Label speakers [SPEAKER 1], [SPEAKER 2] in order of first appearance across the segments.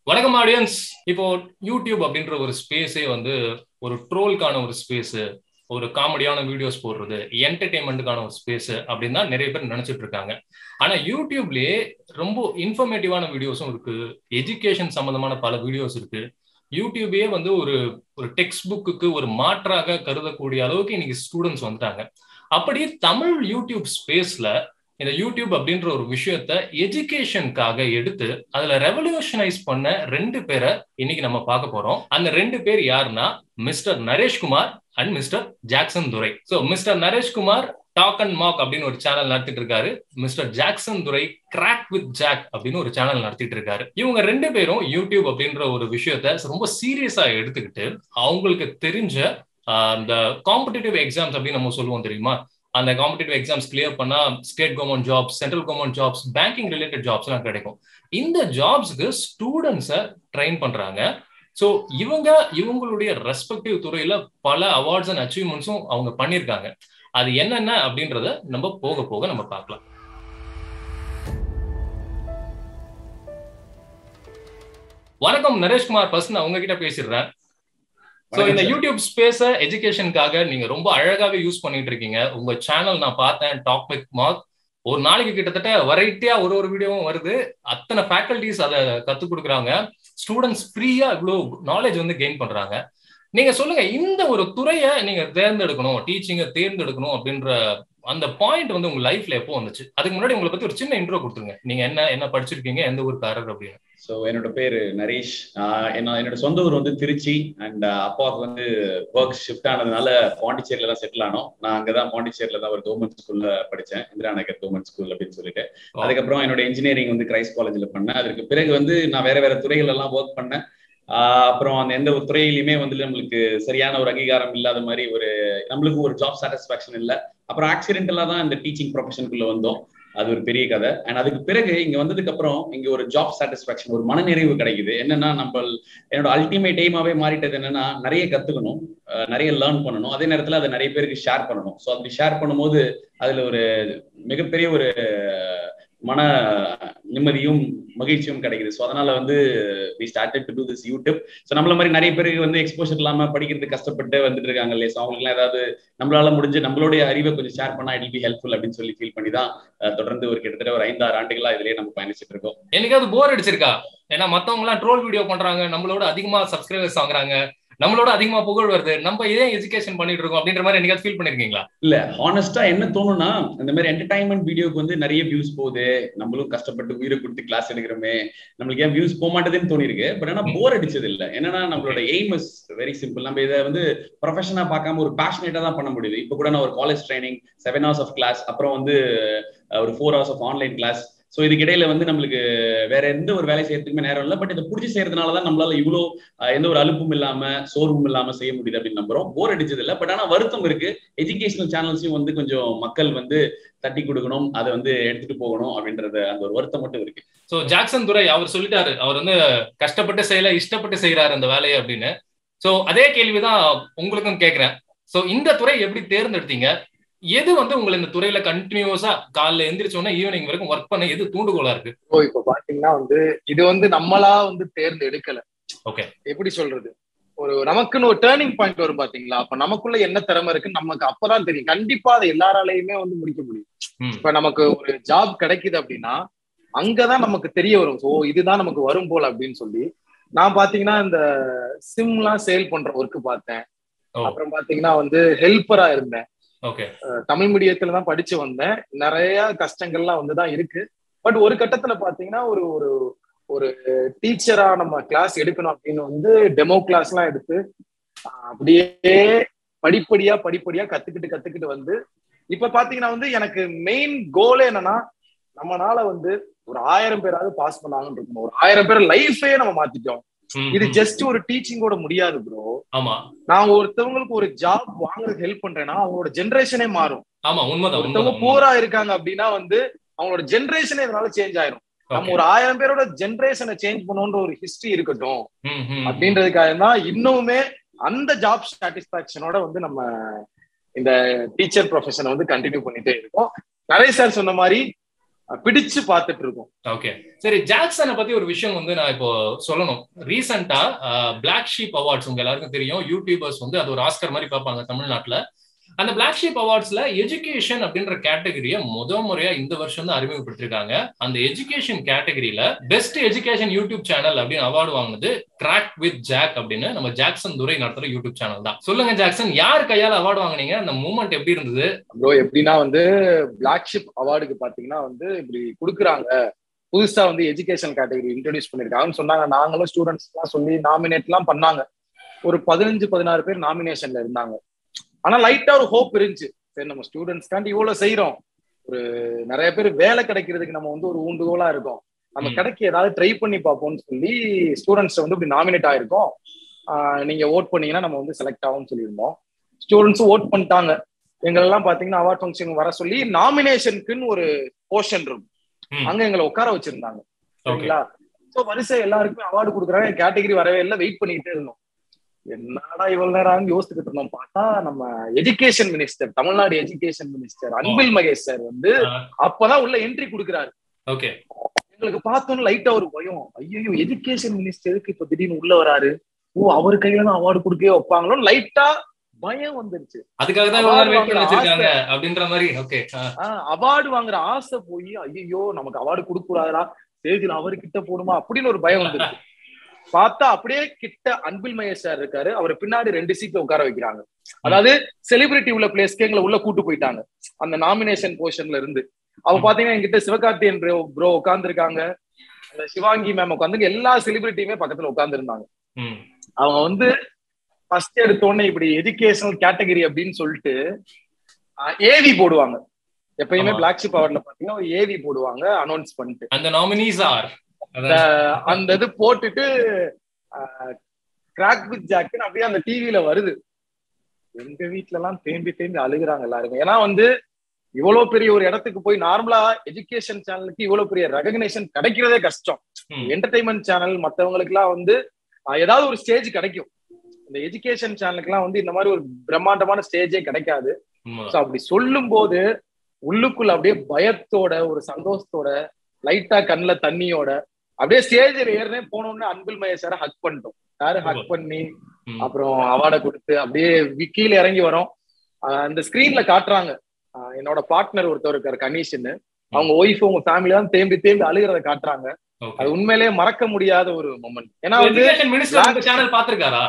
[SPEAKER 1] வணக்கம் ஆடியன்ஸ் இப்போ யூடியூப் அப்படின்ற ஒரு ஸ்பேஸே வந்து ஒரு ட்ரோல்கான ஒரு ஸ்பேஸ் ஒரு காமெடியான வீடியோஸ் போடுறது என்டர்டைன்மெண்ட்டுக்கான ஒரு ஸ்பேஸ் அப்படின்னு தான் நிறைய பேர் நினைச்சிட்டு இருக்காங்க ஆனா யூடியூப்லயே ரொம்ப இன்ஃபர்மேட்டிவான வீடியோஸும் இருக்கு எஜுகேஷன் சம்பந்தமான பல வீடியோஸ் இருக்கு யூடியூபே வந்து ஒரு ஒரு டெக்ஸ்ட் புக்கு ஒரு மாற்றாக கருதக்கூடிய அளவுக்கு இன்னைக்கு ஸ்டூடெண்ட்ஸ் வந்துட்டாங்க அப்படி தமிழ் யூடியூப் ஸ்பேஸ்ல இந்த யூடியூப் அப்படின்ற ஒரு விஷயத்த எஜுகேஷனுக்காக எடுத்து அதுல ரெவல்யூஷனைஸ் பண்ண ரெண்டு பேரை இன்னைக்கு நம்ம பார்க்க போறோம் அந்த ரெண்டு பேர் யாருன்னா mister Nareshkumar and mister Jackson Durai so mister Nareshkumar talk and mock அப்படின்னு ஒரு சேனல் நடத்திட்டு இருக்காரு mister Jackson Durai crack with jack அப்படின்னு ஒரு சேனல் நடத்திட்டு இருக்காரு இவங்க ரெண்டு பேரும் யூடியூப் அப்படின்ற ஒரு விஷயத்த ரொம்ப சீரியஸா எடுத்துக்கிட்டு அவங்களுக்கு தெரிஞ்ச அந்த காம்படிட்டிவ் எக்ஸாம்ஸ் அப்படின்னு நம்ம சொல்லுவோம் தெரியுமா அந்த காம்படிட்டிவ் எக்ஸாம்ஸ் கிளியர் பண்ணா state government jobs central government jobs banking related jobs எல்லாம் கிடைக்கும் இந்த ஜாப்ஸ்க்கு ஸ்டூடெண்ட்ஸை ட்ரெயின் பண்றாங்க ஸோ இவங்க இவங்களுடைய ரெஸ்பெக்டிவ் துறையில பல அவார்ட்ஸ் அண்ட் அச்சீவ்மெண்ட்ஸும் அவங்க பண்ணியிருக்காங்க அது என்னென்ன அப்படின்றத நம்ம போக போக நம்ம பார்க்கலாம் வணக்கம் நரேஷ்குமார் ஃபர்ஸ்ட் நான் உங்ககிட்ட பேசிடுறேன் ஸோ இந்த யூடியூப் ஸ்பேஸ எஜுகேஷனுக்காக நீங்க ரொம்ப அழகாவே யூஸ் பண்ணிட்டு இருக்கீங்க உங்க சேனல் நான் பார்த்தேன் டாக் வித் மார்க் ஒரு நாளைக்கு கிட்டத்தட்ட வெரைட்டியா ஒரு ஒரு வீடியோவும் வருது அத்தனை ஃபேக்கல்டிஸ் அதை கத்துக் கொடுக்குறாங்க ஸ்டூடெண்ட்ஸ் ஃப்ரீயா இவ்வளோ நாலேஜ் வந்து கெயின் பண்றாங்க நீங்க சொல்லுங்க இந்த ஒரு துறையை நீங்க தேர்ந்தெடுக்கணும் டீச்சிங்கை தேர்ந்தெடுக்கணும் அப்படின்ற அந்த பாயிண்ட் வந்து உங்க லைஃப்ல எப்போ வந்துச்சு அதுக்கு முன்னாடி உங்களை பத்தி ஒரு சின்ன இன்ட்ரோ கொடுத்துருங்க நீங்க என்ன என்ன படிச்சிருக்கீங்க எந்த ஊருக்காரர் அப்படின்னு
[SPEAKER 2] ஸோ என்னோட பேரு நரேஷ் என்ன என்னோட சொந்த ஊர் வந்து திருச்சி அண்ட் அப்பாவுக்கு வந்து ஒர்க் ஷிஃப்ட் ஆனதுனால பாண்டிச்சேரியில தான் செட்டில் ஆனோம் நான் அங்கதான் பாண்டிச்சேரியில தான் ஒரு கவர்மெண்ட் ஸ்கூல்ல படிச்சேன் இந்திரா நகர் கவர்மெண்ட் ஸ்கூல் அப்படின்னு சொல்லிட்டு அதுக்கப்புறம் என்னோட இன்ஜினியரிங் வந்து கிரைஸ்ட் காலேஜ்ல பண்ணேன் அதுக்கு பிறகு வந்து நான் வேற வேற துறைகள் எல்லாம் ஒர்க் பண்ணேன் அப்புறம் அந்த எந்த ஒரு துறையிலுமே வந்து நம்மளுக்கு சரியான ஒரு அங்கீகாரம் இல்லாத மாதிரி ஒரு நம்மளுக்கு ஒரு ஜாப் சாட்டிஸ்பாக்சன் இல்லை அப்புறம் ஆக்சிடென்டலா தான் இந்த டீச்சிங் ப்ரொஃபஷனுக்குள்ள வந்தோம் அது ஒரு பெரிய கதை அண்ட் அதுக்கு பிறகு இங்க வந்ததுக்கு அப்புறம் இங்க ஒரு ஜாப் சாட்டிஸ்பாக்சன் ஒரு மனநிறைவு கிடைக்குது என்னன்னா நம்ம என்னோட அல்டிமேட் எய்மாவே மாறிட்டது என்னன்னா நிறைய கத்துக்கணும் நிறைய லேர்ன் பண்ணணும் அதே நேரத்துல அதை நிறைய பேருக்கு ஷேர் பண்ணணும் ஸோ அப்படி ஷேர் பண்ணும்போது அதுல ஒரு மிகப்பெரிய ஒரு மன நிம்மதியும் மகிழ்ச்சியும் கிடைக்குது ஸோ அதனால வந்து we started to do this YouTube so நம்மள மாதிரி நிறைய பேருக்கு வந்து எக்ஸ்போஷர் இல்லாம படிக்கிறது கஷ்டப்பட்டு வந்துட்டு இருக்காங்க இல்லையா ஸோ அவங்களுக்குலாம் ஏதாவது நம்மளால முடிஞ்சு நம்மளுடைய அறிவை கொஞ்சம் ஷேர் பண்ணா இட் பி ஹெல்ப்ஃபுல் அப்படின்னு சொல்லி ஃபீல் பண்ணி தான் தொடர்ந்து ஒரு கிட்டத்தட்ட ஒரு ஐந்தாறு ஆண்டுகளா இதுலயே நம்ம பயணிச்சுட்டு இருக்கோம்
[SPEAKER 1] எனக்காவது போர் அடிச்சிருக்கா ஏன்னா மத்தவங்க எல்லாம் ட்ரோல் வீடியோ பண்றாங்க நம்மளோட அதிகமா சப்ஸ்கிரைபர்ஸ் வாங்குறாங்க நம்மளோட அதிகமா புகழ் வருது நம்ம இதே எஜுகேஷன் பண்ணிட்டு இருக்கோம் அப்படின்ற மாதிரி என்னைக்காவது ஃபீல் பண்ணிருக்கீங்களா
[SPEAKER 2] இல்ல ஹானஸ்டா என்ன தோணும்னா இந்த மாதிரி என்டர்டைன்மெண்ட் வீடியோக்கு வந்து நிறைய வியூஸ் போகுது நம்மளும் கஷ்டப்பட்டு உயிரை கொடுத்து கிளாஸ் எடுக்கிறோமே நம்மளுக்கு ஏன் வியூஸ் போக மாட்டேதுன்னு தோணிருக்கு பட் ஆனா போர் அடிச்சது இல்ல என்னன்னா நம்மளோட எய்ம் இஸ் வெரி சிம்பிள் நம்ம இதை வந்து ப்ரொஃபஷனா பார்க்காம ஒரு பேஷனேட்டா தான் பண்ண முடியுது இப்போ கூட நான் ஒரு college training seven hours of class அப்புறம் வந்து ஒரு four hours of online class so இதுக்கு இடையில வந்து நம்மளுக்கு வேற எந்த ஒரு வேலை செய்யறதுக்குமே நேரம் இல்லை பட் இதை பிடிச்சி செய்யறதுனால தான் நம்மளால இவ்வளோ எந்த ஒரு அலுப்பும் இல்லாம சோர்வும் இல்லாம செய்ய முடியுது அப்படின்னு நம்புறோம் போர் அடிச்சது இல்லை பட் ஆனா வருத்தம் இருக்கு எஜுகேஷனல் சேனல்ஸையும் வந்து கொஞ்சம் மக்கள் வந்து தட்டி கொடுக்கணும் அதை வந்து எடுத்துட்டு போகணும் அப்படின்றது அந்த ஒரு வருத்தம் மட்டும் இருக்கு
[SPEAKER 1] ஸோ ஜாக்சன் துரை அவர் சொல்லிட்டாரு அவர் வந்து கஷ்டப்பட்டு செய்யல இஷ்டப்பட்டு செய்யறாரு அந்த வேலையை அப்படின்னு ஸோ அதே கேள்விதான் உங்களுக்கும் கேட்கிறேன் ஸோ இந்த துறை எப்படி தேர்ந்தெடுத்தீங்க எது வந்து உங்களை இந்த துறையில கண்டினியூஸா காலைல எந்திரிச்சோன்னா ஈவினிங் வரைக்கும் ஒர்க் பண்ண எது தூண்டுகோலா இருக்கு
[SPEAKER 3] ஓ இப்ப பாத்தீங்கன்னா வந்து இது வந்து நம்மளா வந்து தேர்ந்து எடுக்கல
[SPEAKER 1] ஓகே
[SPEAKER 3] எப்படி சொல்றது ஒரு நமக்குன்னு ஒரு டேர்னிங் பாயிண்ட் வரும் பாத்தீங்களா அப்ப நமக்குள்ள என்ன திறமை இருக்கு நமக்கு அப்பதான் தெரியும் கண்டிப்பா அதை எல்லாராலையுமே வந்து முடிக்க முடியும் இப்ப நமக்கு ஒரு ஜாப் கிடைக்குது அப்படின்னா அங்கதான் நமக்கு தெரிய வரும் ஓ இதுதான் நமக்கு வரும் போல அப்படின்னு சொல்லி நான் பாத்தீங்கன்னா இந்த சிம்லாம் சேல் பண்ற ஒர்க் பார்த்தேன் அப்புறம் பாத்தீங்கன்னா வந்து ஹெல்ப்பரா இருந்தேன் தமிழ் மீடியத்துல தான் படிச்சு வந்தேன் நிறைய கஷ்டங்கள்லாம் வந்துதான் இருக்கு பட் ஒரு கட்டத்துல பாத்தீங்கன்னா ஒரு ஒரு ஒரு டீச்சரா நம்ம கிளாஸ் எடுக்கணும் அப்படின்னு வந்து டெமோ கிளாஸ் எல்லாம் எடுத்து அப்படியே படிப்படியா படிப்படியா கத்துக்கிட்டு கத்துக்கிட்டு வந்து இப்ப பாத்தீங்கன்னா வந்து எனக்கு மெயின் கோலே என்னன்னா நம்மனால வந்து ஒரு ஆயிரம் பேராவது பாஸ் பண்ணாங்கன்னு இருக்கணும் ஒரு ஆயிரம் பேர் லைஃபே நம்ம மாத்திட்டோம் இது ஜஸ்ட் ஒரு டீச்சிங்கோட முடியாது ப்ரோ
[SPEAKER 1] ஆமா
[SPEAKER 3] நான் ஒருத்தவங்களுக்கு ஒரு ஜாப் வாங்குறதுக்கு ஹெல்ப் பண்றேன்னா அவங்களோட ஜென்ரேஷனே மாறும்
[SPEAKER 1] ஆமா உண்மைதான்
[SPEAKER 3] ஒருத்தவங்க பூரா இருக்காங்க அப்படின்னா வந்து அவங்களோட ஜென்ரேஷனே இதனால சேஞ்ச் ஆயிரும் நம்ம ஒரு ஆயிரம் பேரோட ஜென்ரேஷனை சேஞ்ச் பண்ணுன்ற ஒரு ஹிஸ்டரி இருக்கட்டும் அப்படின்றதுக்காக தான் இன்னுமே அந்த ஜாப் சாட்டிஸ்பாக்சனோட வந்து நம்ம இந்த டீச்சர் ப்ரொஃபஷனை வந்து கண்டினியூ பண்ணிட்டே இருக்கோம் நிறைய சார் சொன்ன மாதிரி பிடிச்சு பார்த்துட்டு இருக்கோம்
[SPEAKER 1] ஓகே சரி ஜாக்சனை பத்தி ஒரு விஷயம் வந்து நான் இப்போ சொல்லணும் ரீசெண்டா பிளாக் ஷீப் அவார்ட்ஸ் உங்க எல்லாருக்கும் தெரியும் யூடியூபர்ஸ் வந்து அது ஒரு ஆஸ்கர் மாதிரி பார்ப்பாங்க தமிழ்நாட்டுல அந்த பிளாக் ஷீப் அவார்ட்ஸ்ல எஜுகேஷன் அப்படின்ற கேட்டகரியை முத முறையா இந்த வருஷம் தான் அறிமுகப்படுத்திருக்காங்க அந்த எஜுகேஷன் கேட்டகரியில பெஸ்ட் எஜுகேஷன் யூடியூப் சேனல் அப்படின்னு அவார்டு வாங்கினது கிராக் வித் ஜாக் அப்படின்னு நம்ம ஜாக்சன் துரை நடத்துற யூடியூப் சேனல் தான் சொல்லுங்க ஜாக்சன் யார் கையால அவார்டு வாங்குனீங்க அந்த மூமெண்ட் எப்படி இருந்தது
[SPEAKER 3] ப்ரோ எப்படின்னா வந்து பிளாக் ஷிப் அவார்டுக்கு பாத்தீங்கன்னா வந்து இப்படி கொடுக்குறாங்க புதுசா வந்து எஜுகேஷன் கேட்டகரி இன்ட்ரடியூஸ் பண்ணிருக்காங்கன்னு சொன்னாங்க நாங்களும் ஸ்டூடெண்ட்ஸ் எல்லாம் சொல்லி நாமினேட் எல்லாம் பண்ணாங்க ஒரு பதினஞ்சு பதினாறு பேர் நாமினேஷன்ல இருந்தாங்க ஆனா லைட்டா ஒரு ஹோப் இருந்துச்சு சரி நம்ம ஸ்டூடெண்ட்ஸ்க்காண்டி இவ்வளவு செய்யறோம் ஒரு நிறைய பேர் வேலை கிடைக்கிறதுக்கு நம்ம வந்து ஒரு ஊண்டுகோலா இருக்கோம் நம்ம கிடைக்க ஏதாவது ட்ரை பண்ணி பார்ப்போம்னு சொல்லி ஸ்டூடெண்ட்ஸ் வந்து இப்படி நாமினேட் ஆயிருக்கோம் நீங்க ஓட் பண்ணீங்கன்னா நம்ம வந்து செலக்ட் ஆகும்னு சொல்லியிருந்தோம் ஸ்டூடெண்ட்ஸும் ஓட் பண்ணிட்டாங்க எங்களெல்லாம் பாத்தீங்கன்னா அவார்ட் ஃபங்க்ஷன் வர சொல்லி நாமினேஷனுக்குன்னு ஒரு போர்ஷன் இருக்கும் அங்க எங்களை உட்கார வச்சிருந்தாங்க சரிங்களா சோ வரிசை எல்லாருக்குமே அவார்டு கொடுக்குறாங்க கேட்டகரி வரவே இல்லை வெயிட் பண்ணிக்கிட்டே இருந்தோம் என்னடா இவ்வளவு நேரம் யோசிச்சுக்கிட்டு இருந்தோம் பார்த்தா நம்ம education minister Tamil Nadu education minister Anbil Mahesh sir வந்து அப்பதான் உள்ள என்ட்ரி கொடுக்குறாரு
[SPEAKER 1] ஓகே
[SPEAKER 3] எங்களுக்கு பார்த்தோன்னு லைட்டா ஒரு பயம் ஐயோ எஜுகேஷன் மினிஸ்டருக்கு இப்ப திடீர்னு உள்ள வராரு ஓ அவர் கையில தான் அவார்டு கொடுக்கவே வைப்பாங்களோன்னு லைட்டா பயம் வந்துருச்சு
[SPEAKER 1] அதுக்காக தான் வெயிட் பண்ணி வச்சிருக்காங்க அப்படின்ற மாதிரி ஓகே
[SPEAKER 3] அவார்டு வாங்குற ஆசை போய் ஐயோ நமக்கு அவார்டு கொடுக்க கூடாதா ஸ்டேஜ்ல அவர்கிட்ட போடுமா அப்படின்னு ஒரு பயம் வந்துருச்சு பார்த்தா அப்படியே கிட்ட அன்பில் மகேஷ் சார் இருக்காரு அவர் பின்னாடி ரெண்டு சீட்ல உட்கார வைக்கிறாங்க அதாவது செலிபிரிட்டி உள்ள பிளேஸ்க்கு எங்களை உள்ள கூட்டு போயிட்டாங்க அந்த நாமினேஷன் போர்ஷன்ல இருந்து அவ பாத்தீங்கன்னா என்கிட்ட சிவகார்த்தியன் ப்ரோ உட்கார்ந்து இருக்காங்க சிவாங்கி மேம் உட்காந்து எல்லா செலிபிரிட்டியுமே பக்கத்துல உட்கார்ந்து இருந்தாங்க அவங்க வந்து ஃபர்ஸ்ட் எடுத்தோடனே இப்படி எஜுகேஷனல் கேட்டகரி அப்படின்னு சொல்லிட்டு ஏவி போடுவாங்க எப்பயுமே பிளாக் ஷிப் அவார்ட்ல பாத்தீங்கன்னா ஏவி போடுவாங்க அனௌன்ஸ் பண்ணிட்டு
[SPEAKER 1] அந்த நாமினிஸ் ஆர்
[SPEAKER 3] அந்த இது போட்டுட்டு கிராக் வித் ஜாக்குன்னு அப்படியே அந்த டிவில வருது எங்க வீட்டுல எல்லாம் தேம்பி தேம்பி அழுகுறாங்க எல்லாருமே ஏன்னா வந்து இவ்வளவு பெரிய ஒரு இடத்துக்கு போய் நார்மலா எஜுகேஷன் சேனலுக்கு இவ்வளவு பெரிய ரெகக்னேஷன் கிடைக்கிறதே கஷ்டம் என்டர்டைன்மெண்ட் சேனல் மத்தவங்களுக்கு எல்லாம் வந்து ஏதாவது ஒரு ஸ்டேஜ் கிடைக்கும் இந்த எஜுகேஷன் சேனலுக்கு எல்லாம் வந்து இந்த மாதிரி ஒரு பிரம்மாண்டமான ஸ்டேஜே கிடைக்காது அப்படி சொல்லும் போது உள்ளுக்குள்ள அப்படியே பயத்தோட ஒரு சந்தோஷத்தோட லைட்டா கண்ணுல தண்ணியோட அப்படியே ஸ்டேஜில் ஏறினே போனோம்னு அன்பில் மகேஷ் ஹக் பண்ணிட்டோம் யாரு ஹக் பண்ணி அப்புறம் அவார்டை கொடுத்து அப்படியே கீழே இறங்கி வரோம் அந்த ஸ்கிரீன்ல காட்டுறாங்க என்னோட பார்ட்னர் ஒருத்தர் இருக்காரு கணேஷ்னு அவங்க ஒய்ஃப் உங்க ஃபேமிலி தான் தேம்பி தேம்பி அழுகிறத காட்டுறாங்க அது உண்மையிலேயே மறக்க முடியாத ஒரு மொமெண்ட் ஏன்னா
[SPEAKER 1] வந்து சேனல் பாத்திருக்காரா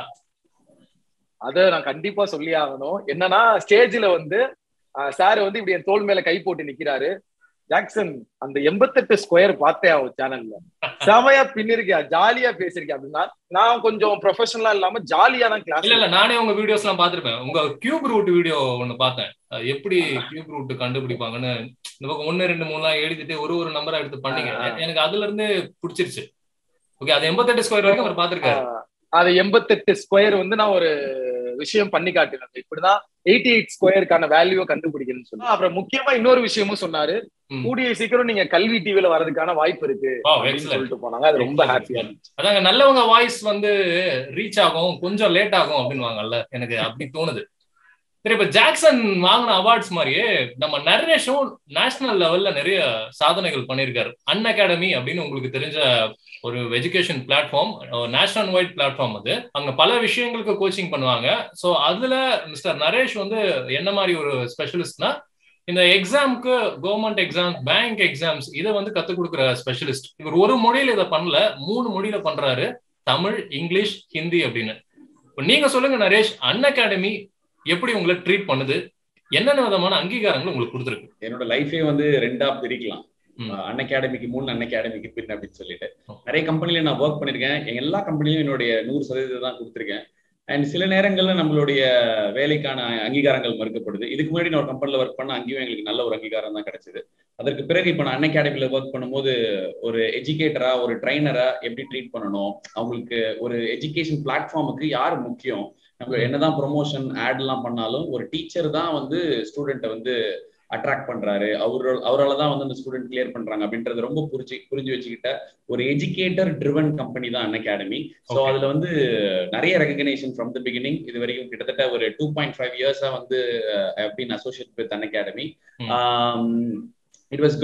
[SPEAKER 3] அத நான் கண்டிப்பா சொல்லி ஆகணும் என்னன்னா ஸ்டேஜ்ல வந்து சார் வந்து இப்படி என் தோல் மேல கை போட்டு நிக்கிறாரு ஜாக்சன் அந்த எண்பத்தெட்டு ஸ்கொயர் பார்த்தேன் அவன் சேனல்ல செமையா பின்னிருக்கியா ஜாலியா பேசிருக்கியா அப்படின்னா நான் கொஞ்சம் ப்ரொஃபஷனலா இல்லாம ஜாலியா தான் கிளாஸ்
[SPEAKER 1] இல்ல இல்ல நானே உங்க வீடியோஸ் எல்லாம் பாத்திருப்பேன் உங்க கியூப் ரூட் வீடியோ ஒண்ணு பார்த்தேன் எப்படி கியூப் ரூட் கண்டுபிடிப்பாங்கன்னு இந்த பக்கம் ஒன்னு ரெண்டு மூணுலாம் எழுதிட்டு ஒரு ஒரு நம்பரா எடுத்து பண்ணீங்க எனக்கு அதுல இருந்து பிடிச்சிருச்சு ஓகே அது எண்பத்தெட்டு ஸ்கொயர் வரைக்கும் அவர் பாத்திருக்காரு
[SPEAKER 3] அது எண்பத்தெட்டு ஸ்கொயர் வந்து நான் ஒரு விஷயம் பண்ணி காட்டுறாங்க இப்படிதான் எயிட்டி எயிட் ஸ்கொயருக்கான வேல்யூவை கண்டுபிடிக்கணும்னு சொன்னா அப்புறம் முக்கியமா இன்னொரு விஷயமும் சொன்னாரு கூடிய சீக்கிரம் நீங்க கல்வி டிவில வரதுக்கான வாய்ப்பு இருக்கு சொல்லிட்டு போனாங்க அது ரொம்ப ஹாப்பியா இருந்துச்சு
[SPEAKER 1] அதாங்க நல்லவங்க வாய்ஸ் வந்து ரீச் ஆகும் கொஞ்சம் லேட் ஆகும் அப்படின்னு எனக்கு அப்படி தோணுது சரி இப்ப ஜாக்சன் வாங்கின அவார்ட்ஸ் மாதிரியே நம்ம நரேஷும் நேஷனல் லெவல்ல நிறைய சாதனைகள் பண்ணியிருக்காரு அன் அகாடமி அப்படின்னு உங்களுக்கு தெரிஞ்ச ஒரு education platform national wide platform அது அங்க பல விஷயங்களுக்கு கோச்சிங் பண்ணுவாங்க ஸோ அதுல மிஸ்டர் நரேஷ் வந்து என்ன மாதிரி ஒரு ஸ்பெஷலிஸ்ட்னா இந்த எக்ஸாமுக்கு கவர்மெண்ட் எக்ஸாம் பேங்க் எக்ஸாம்ஸ் இதை வந்து கத்துக் கொடுக்குற ஸ்பெஷலிஸ்ட் இவர் ஒரு மொழியில இதை பண்ணல மூணு மொழியில பண்றாரு தமிழ் இங்கிலீஷ் ஹிந்தி அப்படின்னு நீங்க சொல்லுங்க நரேஷ் அன் அகாடமி எப்படி உங்களை ட்ரீட் பண்ணுது என்னென்ன விதமான அங்கீகாரங்கள் உங்களுக்கு கொடுத்துருக்கு
[SPEAKER 2] என்னோட லைஃபே வந்து ரெண்டா பிரிக்கலாம் அன் அகாடமிக்கு மூணு அன் அகாடமிக்கு பின் அப்படின்னு சொல்லிட்டு நிறைய கம்பெனில நான் ஒர்க் பண்ணிருக்கேன் எல்லா கம்பெனிலும் என்னுடைய நூறு சதவீதம் தான் கொடுத்துருக்கேன் அண்ட் சில நேரங்கள்ல நம்மளுடைய வேலைக்கான அங்கீகாரங்கள் மறுக்கப்படுது இதுக்கு முன்னாடி நான் ஒரு கம்பெனில ஒர்க் பண்ண அங்கேயும் எங்களுக்கு நல்ல ஒரு அங்கீகாரம் தான் கிடைச்சது அதற்கு பிறகு இப்போ நான் அன் அகாடமில ஒர்க் பண்ணும்போது ஒரு எஜுகேட்டரா ஒரு ட்ரைனரா எப்படி ட்ரீட் பண்ணணும் அவங்களுக்கு ஒரு எஜுகேஷன் பிளாட்ஃபார்முக்கு யார் முக்கியம் நம்ம என்னதான் ப்ரொமோஷன் ஆட் எல்லாம் பண்ணாலும் ஒரு டீச்சர் தான் வந்து ஸ்டூடெண்ட்டை வந்து அட்ராக்ட் பண்றாரு அவரு அவரால் தான் வந்து அந்த ஸ்டூடெண்ட் கிளியர் பண்றாங்க அப்படின்றது ரொம்ப புரிஞ்சு புரிஞ்சு வச்சுக்கிட்ட ஒரு எஜுகேட்டர் ட்ரிவன் கம்பெனி தான் அன் அகாடமி ஸோ அதுல வந்து நிறைய ரெகக்னேஷன் ஃப்ரம் த பிகினிங் இது வரைக்கும் கிட்டத்தட்ட ஒரு டூ பாயிண்ட் ஃபைவ் இயர்ஸா வந்து been associate with Unacademy it was good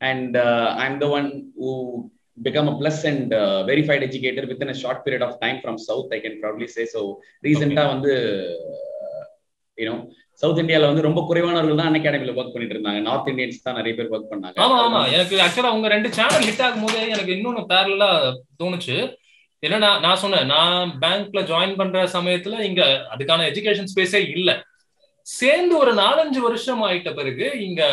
[SPEAKER 2] and I am the one who become a plus and uh, verified educator within a short period of time from south i can probably say so ரீசெண்டா வந்து you know south இந்தியால வந்து ரொம்ப குறைவானவர்கள் தான் அகாடமில work பண்ணிட்டு இருந்தாங்க north Indians தான் நிறைய பேர் ஒர்க் பண்ணாங்க
[SPEAKER 1] ஆமா ஆமா எனக்கு ஆக்சுவலா உங்க ரெண்டு சேனல் ஹிட் ஆகும் போது எனக்கு இன்னொன்னு பேரலா தோணுச்சு என்னன்னா நான் சொன்னேன் நான் பேங்க்ல ஜாயின் பண்ற சமயத்துல இங்க அதுக்கான எஜுகேஷன் ஸ்பேஸே இல்ல சேர்ந்து ஒரு நாலஞ்சு வருஷம் ஆயிட்ட பிறகு இங்க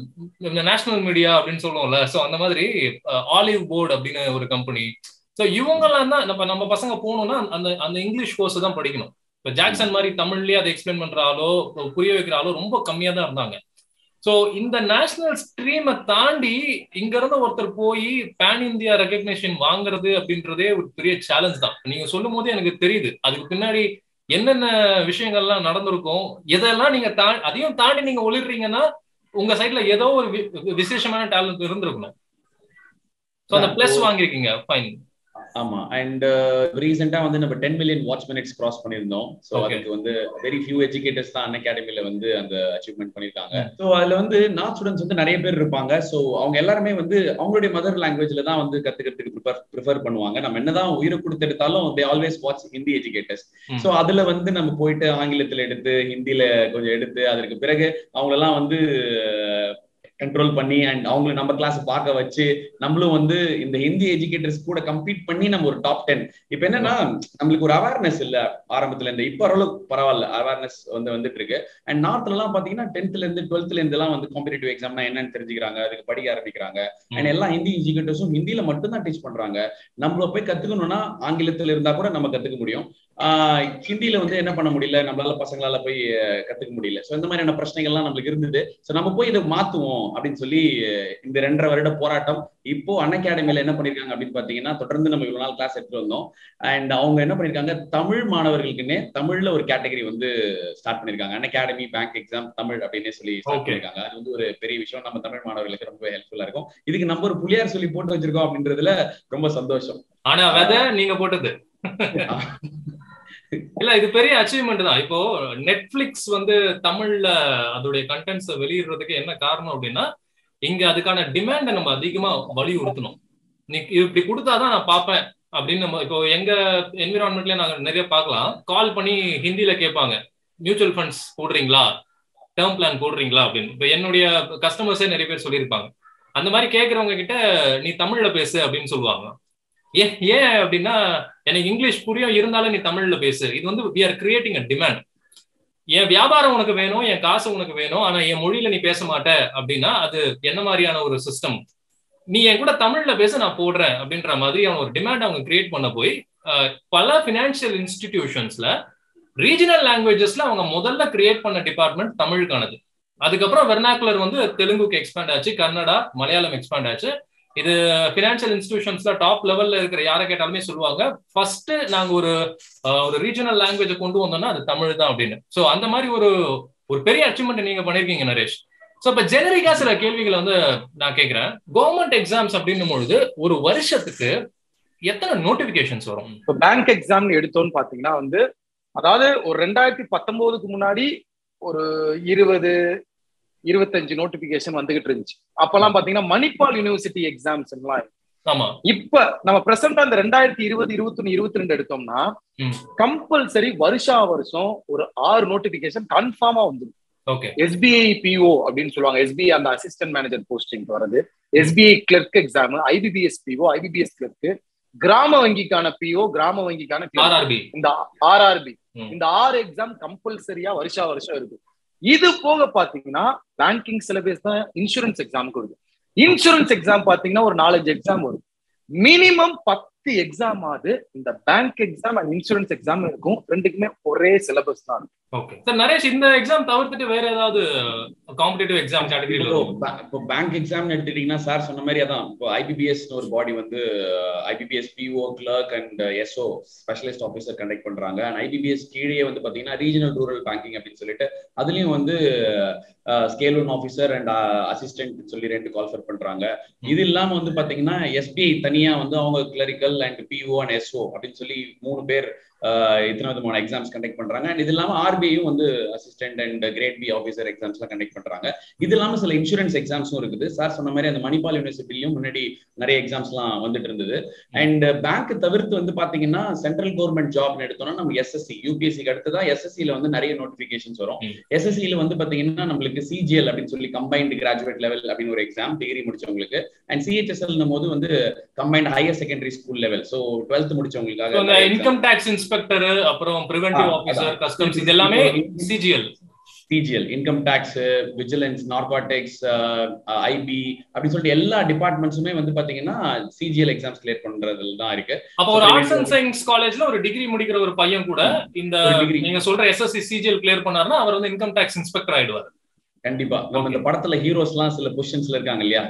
[SPEAKER 1] நேஷனல் மீடியா அப்படின்னு சொல்லுவோம்ல சோ அந்த மாதிரி ஆலிவ் போர்டு அப்படின்னு ஒரு கம்பெனி ஸோ இவங்கெல்லாம் தான் நம்ம நம்ம பசங்க போகணும்னா அந்த அந்த இங்கிலீஷ் கோர்ஸ் தான் படிக்கணும் இப்போ ஜாக்சன் மாதிரி தமிழ்லயே அதை எக்ஸ்பிளைன் பண்ற ஆளோ புரிய வைக்கிற ஆளோ ரொம்ப கம்மியா தான் இருந்தாங்க ஸோ இந்த நேஷனல் ஸ்ட்ரீமை தாண்டி இங்க இருந்து ஒருத்தர் போய் பேன் இந்தியா ரெகக்னேஷன் வாங்குறது அப்படின்றதே ஒரு பெரிய சேலஞ்ச் தான் நீங்க சொல்லும் போது எனக்கு தெரியுது அதுக்கு பின்னாடி என்னென்ன விஷயங்கள்லாம் நடந்திருக்கும் எதெல்லாம் நீங்க தா அதையும் தாண்டி நீங்க ஒளிடுறீங்கன்னா உங்க சைட்ல ஏதோ ஒரு விசேஷமான டேலண்ட் இருந்திருக்கணும் ஸோ அந்த பிளஸ் வாங்கியிருக்கீங்க ஃபைன்
[SPEAKER 2] ஆமா அண்ட் ரீசெண்டா வந்து நம்ம ten million watch minutes cross பண்ணியிருந்தோம் ஸோ அதுக்கு வந்து வெரி ஃபியூ எஜுகேட்டர்ஸ் தான் அன் அகாடமில வந்து அந்த அச்சீவ்மெண்ட் பண்ணிருக்காங்க ஸோ அதுல வந்து நார்த் ஸ்டூடெண்ட்ஸ் வந்து நிறைய பேர் இருப்பாங்க ஸோ அவங்க எல்லாருமே வந்து அவங்களுடைய மதர் லாங்குவேஜ்ல தான் வந்து கத்துக்கிறதுக்கு ப்ரிஃபர் ப்ரிஃபர் பண்ணுவாங்க நம்ம என்னதான் உயிரை கொடுத்தெடுத்தாலும் they always watch Hindi educators so அதுல வந்து நம்ம போயிட்டு ஆங்கிலத்துல எடுத்து ஹிந்தியில கொஞ்சம் எடுத்து அதற்கு பிறகு அவங்களெல்லாம் வந்து கண்ட்ரோல் பண்ணி அண்ட் அவங்களை நம்ம கிளாஸ் பார்க்க வச்சு நம்மளும் வந்து இந்த ஹிந்தி எஜுகேட்டர்ஸ் கூட கம்பீட் பண்ணி நம்ம ஒரு டாப் டென் இப்ப என்னன்னா நம்மளுக்கு ஒரு அவேர்னஸ் இல்ல ஆரம்பத்துல இருந்து இப்ப ஓரளவுக்கு பரவாயில்ல அவேர்னஸ் வந்து வந்துட்டு இருக்கு அண்ட் நார்த்ல எல்லாம் பாத்தீங்கன்னா டென்த்ல இருந்து டுவெல்த்ல இருந்து எல்லாம் வந்து காம்படிட்டிவ் எக்ஸாம்னா என்னன்னு தெரிஞ்சுக்கிறாங்க அதுக்கு படிக்க ஆரம்பிக்கிறாங்க அண்ட் எல்லா ஹிந்தி எஜுகேட்டர்ஸும் ஹிந்தியில மட்டும் தான் டீச் பண்றாங்க நம்மள போய் கத்துக்கணும்னா ஆங்கிலத்துல இருந்தா கூட நம்ம கத்துக்க முடியும் ஹிந்தியில வந்து என்ன பண்ண முடியல நம்மளால பசங்களால போய் கத்துக்க முடியல ஸோ இந்த மாதிரியான பிரச்சனைகள்லாம் நம்மளுக்கு இருந்தது ஸோ நம்ம போய் இதை மாத்துவோம் அப்படின்னு சொல்லி இந்த ரெண்டரை வருட போராட்டம் இப்போ அன் அகாடமியில என்ன பண்ணிருக்காங்க அப்படின்னு பாத்தீங்கன்னா தொடர்ந்து நம்ம இவ்வளவு நாள் கிளாஸ் எடுத்துட்டு வந்தோம் அண்ட் அவங்க என்ன பண்ணிருக்காங்க தமிழ் மாணவர்களுக்குன்னே தமிழ்ல ஒரு கேட்டகரி வந்து ஸ்டார்ட் பண்ணிருக்காங்க Unacademy bank exam Tamil அப்படின்னே சொல்லி ஸ்டார்ட் பண்ணிருக்காங்க அது வந்து ஒரு பெரிய விஷயம் நம்ம தமிழ் மாணவர்களுக்கு ரொம்ப ஹெல்ப்ஃபுல்லா இருக்கும் இதுக்கு நம்ம ஒரு புளியார் சொல்லி போட்டு வச்சிருக்கோம் அப்படின்றதுல ரொம்ப சந்தோஷம்
[SPEAKER 1] ஆனா விதை நீங்க போட்டது இல்ல இது பெரிய அச்சீவ்மெண்ட் தான் இப்போ நெட்ஃபிளிக்ஸ் வந்து தமிழ்ல அதோடைய கண்டென்ட்ஸ் வெளியிடுறதுக்கு என்ன காரணம் அப்படின்னா இங்க அதுக்கான டிமாண்டை நம்ம அதிகமா வலியுறுத்தணும் நீ இப்படி கொடுத்தாதான் நான் பார்ப்பேன் அப்படின்னு நம்ம இப்போ எங்க என்விரான்மெண்ட்ல நாங்க நிறைய பார்க்கலாம் கால் பண்ணி ஹிந்தியில கேட்பாங்க மியூச்சுவல் ஃபண்ட்ஸ் போடுறீங்களா டேர்ம் பிளான் போடுறீங்களா அப்படின்னு இப்போ என்னுடைய கஸ்டமர்ஸே நிறைய பேர் சொல்லியிருப்பாங்க அந்த மாதிரி கேட்கறவங்க கிட்ட நீ தமிழ்ல பேசு அப்படின்னு சொல்லுவாங்க ஏன் ஏன் அப்படின்னா எனக்கு இங்கிலீஷ் புரியும் இருந்தாலும் நீ தமிழ்ல பேசு இது வந்து we are creating a demand என் வியாபாரம் உனக்கு வேணும் என் காசு உனக்கு வேணும் ஆனா என் மொழியில நீ பேச மாட்ட அப்படின்னா அது என்ன மாதிரியான ஒரு சிஸ்டம் நீ என் கூட தமிழ்ல பேச நான் போடுறேன் அப்படின்ற மாதிரியான ஒரு டிமாண்ட் அவங்க கிரியேட் பண்ண போய் பல பினான்சியல் இன்ஸ்டிடியூஷன்ஸ்ல ரீஜனல் லாங்குவேஜஸ்ல அவங்க முதல்ல கிரியேட் பண்ண டிபார்ட்மெண்ட் தமிழுக்கானது அதுக்கப்புறம் வெர்னாக்குலர் வந்து தெலுங்குக்கு எக்ஸ்பேண்ட் ஆச்சு கன்னடா மலையாளம் எக்ஸ்பேண்ட் ஆச்சு இது பினான்சியல் இன்ஸ்டிடியூஷன்ஸ்ல டாப் லெவல்ல இருக்கிற யாரை கேட்டாலுமே சொல்லுவாங்க ஃபர்ஸ்ட் நாங்க ஒரு ஒரு ரீஜனல் லாங்குவேஜை கொண்டு வந்தோம்னா அது தமிழ் தான் அப்படின்னு ஸோ அந்த மாதிரி ஒரு ஒரு பெரிய அச்சீவ்மெண்ட் நீங்க பண்ணிருக்கீங்க நரேஷ் ஸோ இப்ப ஜெனரிக்கா சில கேள்விகளை வந்து நான் கேட்கிறேன் கவர்மெண்ட் எக்ஸாம்ஸ் அப்படின்னும் பொழுது ஒரு வருஷத்துக்கு எத்தனை நோட்டிபிகேஷன்ஸ் வரும்
[SPEAKER 3] இப்போ பேங்க் எக்ஸாம் எடுத்தோம்னு பாத்தீங்கன்னா வந்து அதாவது ஒரு ரெண்டாயிரத்தி பத்தொன்பதுக்கு முன்னாடி ஒரு இருபது இருபத்தஞ்சு நோட்டிபிகேஷன் வந்துகிட்டு இருந்துச்சு அப்பெல்லாம் பாத்தீங்கன்னா மணிப்பால் யூனிவர்சிட்டி எக்ஸாம்ஸ் எல்லாம் இப்ப நம்ம பிரசன்டா இந்த ரெண்டாயிரத்தி இருபது இருபத்தி ஒன்னு இருபத்தி ரெண்டு எடுத்தோம்னா கம்பல்சரி வருஷா வருஷம் ஒரு ஆறு நோட்டிபிகேஷன் கன்ஃபார்மா வந்துடும் எஸ்பிஐ பிஓ அப்படின்னு சொல்லுவாங்க எஸ்பிஐ அந்த அசிஸ்டன்ட் மேனேஜர் போஸ்டிங் வருது SBI clerk exam IBPS PO IBPS clerk கிராம வங்கிக்கான பிஓ கிராம வங்கிக்கான இந்த ஆர்ஆர்பி இந்த ஆறு எக்ஸாம் கம்பல்சரியா வருஷா வருஷம் இருக்கு இது போக பாத்தீங்கன்னா பேங்கிங் சிலபஸ் தான் இன்சூரன்ஸ் எக்ஸாமுக்கு வருது இன்சூரன்ஸ் எக்ஸாம் பாத்தீங்கன்னா ஒரு நாலஞ்சு எக்ஸாம் வரும் மினிமம் பத்து எக்ஸாம் ஆகுது இந்த bank exam and insurance exam இருக்கும் ரெண்டுக்குமே ஒரே சிலபஸ் தான்
[SPEAKER 1] ஓகே சார் நரேஷ் இந்த எக்ஸாம் தவிர்த்துட்டு வேற ஏதாவது காம்படிட்டிவ் எக்ஸாம் கேட்டகரியில
[SPEAKER 2] இப்போ பேங்க் எக்ஸாம் எடுத்துட்டீங்கன்னா சார் சொன்ன மாதிரி அதான் இப்போ ஐபிபிஎஸ் ஒரு பாடி வந்து IBPS PO clerk and SO specialist officer conduct பண்றாங்க அண்ட் ஐபிபிஎஸ் கீழே வந்து பாத்தீங்கன்னா ரீஜனல் ரூரல் பேங்கிங் அப்படின்னு சொல்லிட்டு அதுலயும் வந்து scale one officer and assistant சொல்லி ரெண்டு கால்ஃபர் பண்றாங்க இது இல்லாம வந்து பாத்தீங்கன்னா எஸ்பிஐ தனியா வந்து அவங்க clerical level and PO and SO அப்படின்னு சொல்லி மூணு பேர் இத்தனை விதமான எக்ஸாம்ஸ் கண்டக்ட் பண்றாங்க அண்ட் இது இல்லாம ஆர்பிஐயும் வந்து assistant and grade B officer exams எல்லாம் கண்டக்ட் பண்றாங்க இது இல்லாம சில இன்சூரன்ஸ் எக்ஸாம்ஸும் இருக்குது சார் சொன்ன மாதிரி அந்த மணிப்பால் யூனிவர்சிட்டிலையும் முன்னாடி நிறைய எக்ஸாம்ஸ் எல்லாம் வந்துட்டு இருந்தது அண்ட் பேங்க் தவிர்த்து வந்து பாத்தீங்கன்னா சென்ட்ரல் கவர்மெண்ட் ஜாப்னு எடுத்தோம்னா நம்ம எஸ்எஸ்சி யூபிஎஸ்சிக்கு அடுத்ததான் எஸ்எஸ்சியில வந்து நிறைய நோட்டிபிகேஷன்ஸ் வரும் எஸ்எஸ்சியில வந்து பாத்தீங்கன்னா நம்மளுக்கு சிஜிஎல் அப்படின்னு சொல்லி கம்பைன்டு கிராஜுவேட் லெவல் அப்படின்னு ஒரு எக்ஸாம் டிகிரி முடிச்சவங்களுக்கு அண்ட் சிஹெச்எஸ்எல் போது வந்து combined higher secondary school level so twelfth முடிச்சவங்களுக்காக
[SPEAKER 1] இன்கம் டாக்ஸ் இன்ஸ்பெக்டர் அப்புறம் பிரிவென்டிவ் ஆபீசர் கஸ்டம்ஸ் இது எல்லாமே CGL
[SPEAKER 2] CGL income tax vigilance narcotics IB அப்படின்னு சொல்லிட்டு எல்லா டிபார்ட்மெண்ட்ஸுமே வந்து பாத்தீங்கன்னா சிஜிஎல் எக்ஸாம்ஸ் கிளியர் பண்றதுல தான் இருக்கு
[SPEAKER 1] அப்போ ஒரு ஆர்ட்ஸ் அண்ட் சயின்ஸ் காலேஜ்ல ஒரு டிகிரி முடிக்கிற ஒரு பையன் கூட இந்த நீங்க சொல்ற எஸ்எஸ்சி சிஜிஎல் கிளியர் பண்ணாருன்னா அவர் வந்து இன்கம் டாக்ஸ் இன்ஸ்பெக்டர் ஆயிடுவார்
[SPEAKER 2] கண்டிப்பா நம்ம இந்த படத்துல ஹீரோஸ் எல்லாம் சில பொசிஷன்ஸ்ல இருக்காங்க இல்லையா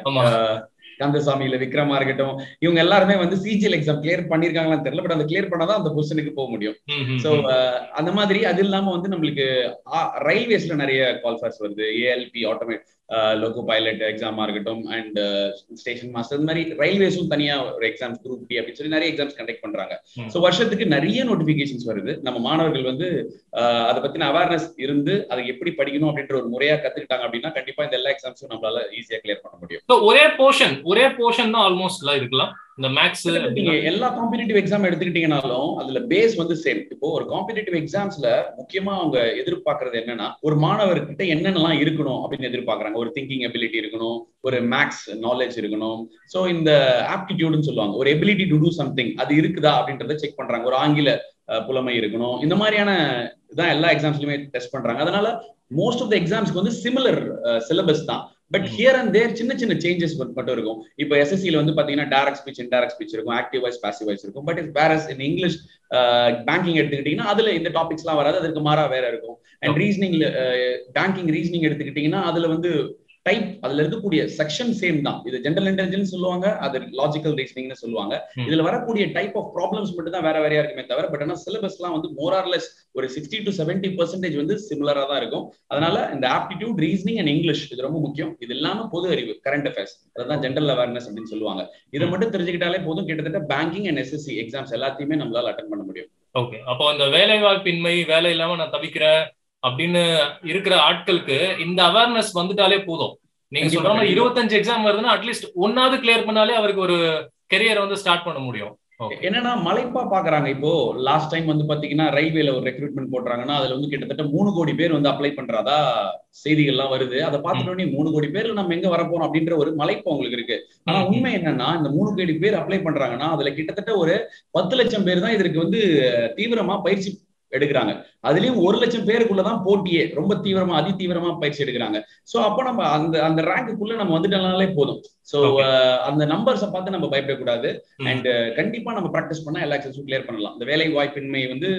[SPEAKER 2] கந்தசாமி இல்ல விக்ரமா இருக்கட்டும் இவங்க எல்லாருமே வந்து சிஜிஎல் எக்ஸாம் கிளியர் பண்ணிருக்காங்களான்னு தெரியல பட் அந்த கிளியர் பண்ணாதான் அந்த பொசிஷனுக்கு போக முடியும் சோ அந்த மாதிரி அது இல்லாம வந்து நம்மளுக்கு ரயில்வேஸ்ல நிறைய கால்ஃபர்ஸ் வருது ஏஎல்பி ஆட்டோமேட் லோகோ பைலட் எக்ஸாமா இருக்கட்டும் அண்ட் ஸ்டேஷன் மாஸ்டர் இந்த மாதிரி ரயில்வேஸும் தனியா ஒரு எக்ஸாம்ஸ் குரூப் டி அப்படின்னு சொல்லி நிறைய எக்ஸாம்ஸ் கண்டக்ட் பண்றாங்க ஸோ வருஷத்துக்கு நிறைய நோட்டிபிகேஷன்ஸ் வருது நம்ம மாணவர்கள் வந்து அதை பத்தின அவேர்னஸ் இருந்து அதை எப்படி படிக்கணும் அப்படின்ற ஒரு முறையா கத்துக்கிட்டாங்க அப்படின்னா கண்டிப்பா இந்த எல்லா எக்ஸாம்ஸும் நம்மளால ஈஸியா கிளியர் பண்ண முடியும்
[SPEAKER 1] ஒரே போர்ஷன் ஒரே போர்ஷன் தான் ஆல்மோஸ்ட் இருக்கலாம் இந்த மேக்ஸ்
[SPEAKER 2] நீங்க எல்லா காம்படிட்டிவ் எக்ஸாம் எடுத்துக்கிட்டீங்கனாலும் அதுல பேஸ் வந்து சேம் இப்போ ஒரு காம்படிட்டிவ் எக்ஸாம்ஸ்ல முக்கியமா அவங்க எதிர்பார்க்கறது என்னன்னா ஒரு மாணவர்கிட்ட என்னென்னலாம் இருக்கணும் அப்படின்னு எதிர்பார்க்கறாங்க ஒரு திங்கிங் எபிலிட்டி இருக்கணும் ஒரு மேக்ஸ் நாலேஜ் இருக்கணும் சோ இந்த ஆப்டிடியூட்னு சொல்லுவாங்க ஒரு எபிலிட்டி டு டூ சம்திங் அது இருக்குதா அப்படின்றத செக் பண்றாங்க ஒரு ஆங்கில புலமை இருக்கணும் இந்த மாதிரியான இதான் எல்லா எக்ஸாம்ஸ்லயுமே டெஸ்ட் பண்றாங்க அதனால மோஸ்ட் ஆஃப் த எக்ஸாம்ஸ்க்கு வந்து சிமிலர் சிலபஸ் தான் பட் ஹியர் அண்ட் தேர் சின்ன சின்ன சேஞ்சஸ் மட்டும் இருக்கும் இப்போ எஸ்எஸ்சியில் வந்து பாத்தீங்கன்னா டேரக்ட் ஸ்பீச் இன்டேரக்ட் ஸ்பீச் இருக்கும் ஆக்டிவ் வாய்ஸ் பாசிவ் வாய்ஸ் இருக்கும் பட் இஸ் வேற இன் இங்கிலீஷ் பேங்கிங் எடுத்துக்கிட்டீங்கன்னா அதுல இந்த டாபிக்ஸ் எல்லாம் வராது அதற்கு மாறா வேற இருக்கும் அண்ட் ரீசனிங்ல பேங்கிங் ரீசனிங் எடுத்துக்கிட்டீங்கன்னா அதுல வந்து டைப் அதுல இருக்கக்கூடிய செக்ஷன் சேம் தான் இது ஜென்ரல் இன்டெலிஜென்ஸ் சொல்லுவாங்க அது லாஜிக்கல் ரீசனிங்னு சொல்லுவாங்க இதுல வரக்கூடிய டைப் ஆஃப் ப்ராப்ளம்ஸ் மட்டும் தான் வேற வேறையா இருக்குமே தவிர பட் ஆனா சிலபஸ்லாம் வந்து மோரார்லெஸ் ஒரு சிக்ஸ்டி டு செவன்டி பர்சன்டேஜ் வந்து சிமிலரா தான் இருக்கும் அதனால இந்த ஆப்டிடியூட் ரீசனிங் அண்ட் இங்கிலீஷ் இது ரொம்ப முக்கியம் இது இல்லாம பொது அறிவு கரண்ட் அஃபேர்ஸ் அதான் ஜென்ரல் அவேர்னஸ் அப்படின்னு சொல்லுவாங்க இதை மட்டும் தெரிஞ்சுக்கிட்டாலே போதும் கிட்டத்தட்ட பேங்கிங் அண்ட் எஸ்எஸ்சி எக்ஸாம்ஸ் எல்லாத்தையுமே நம்மளால அட்டன் பண்ண முடியும்
[SPEAKER 1] ஓகே அப்போ அந்த வேலை வாய்ப்பின்மை வேலை இல்லாம நான் தவிக்கிறேன் அப்படின்னு இருக்கிற ஆட்களுக்கு இந்த அவேர்னஸ் வந்துட்டாலே போதும் நீங்க சொல்ற மாதிரி இருபத்தஞ்சு எக்ஸாம் வருதுன்னா அட்லீஸ்ட் ஒன்னாவது கிளியர் பண்ணாலே அவருக்கு ஒரு கெரியரை வந்து ஸ்டார்ட் பண்ண முடியும்
[SPEAKER 2] என்னன்னா மலைப்பா பாக்குறாங்க இப்போ லாஸ்ட் டைம் வந்து பாத்தீங்கன்னா ரயில்வேல ஒரு ரெக்ரூட்மெண்ட் போடுறாங்கன்னா அதுல வந்து கிட்டத்தட்ட மூணு கோடி பேர் வந்து அப்ளை பண்றதா செய்திகள்லாம் வருது அதை பார்த்துட்டோன்னே மூணு கோடி பேர்ல நம்ம எங்க வரப்போறோம் அப்படின்ற ஒரு மலைப்பு அவங்களுக்கு இருக்கு ஆனா உண்மை என்னன்னா இந்த மூணு கோடி பேர் அப்ளை பண்றாங்கன்னா அதுல கிட்டத்தட்ட ஒரு பத்து லட்சம் பேர் தான் இதற்கு வந்து தீவிரமா பயிற்சி எடுக்கிறாங்க அதுலயும் ஒரு லட்சம் பேருக்குள்ளதான் போட்டியே ரொம்ப தீவிரமா அதி தீவிரமா பயிற்சி எடுக்கிறாங்க சோ அப்ப நம்ம அந்த அந்த ரேங்குக்குள்ள நம்ம வந்துட்டனாலே போதும் சோ அந்த நம்பர்ஸை பார்த்து நம்ம பயப்படக்கூடாது அண்ட் கண்டிப்பா நம்ம ப்ராக்டிஸ் பண்ணா எல்லா எக்ஸாம்ஸும் கிளியர் பண்ணலாம் இந்த வேலை வாய்ப்பின்மை வந்து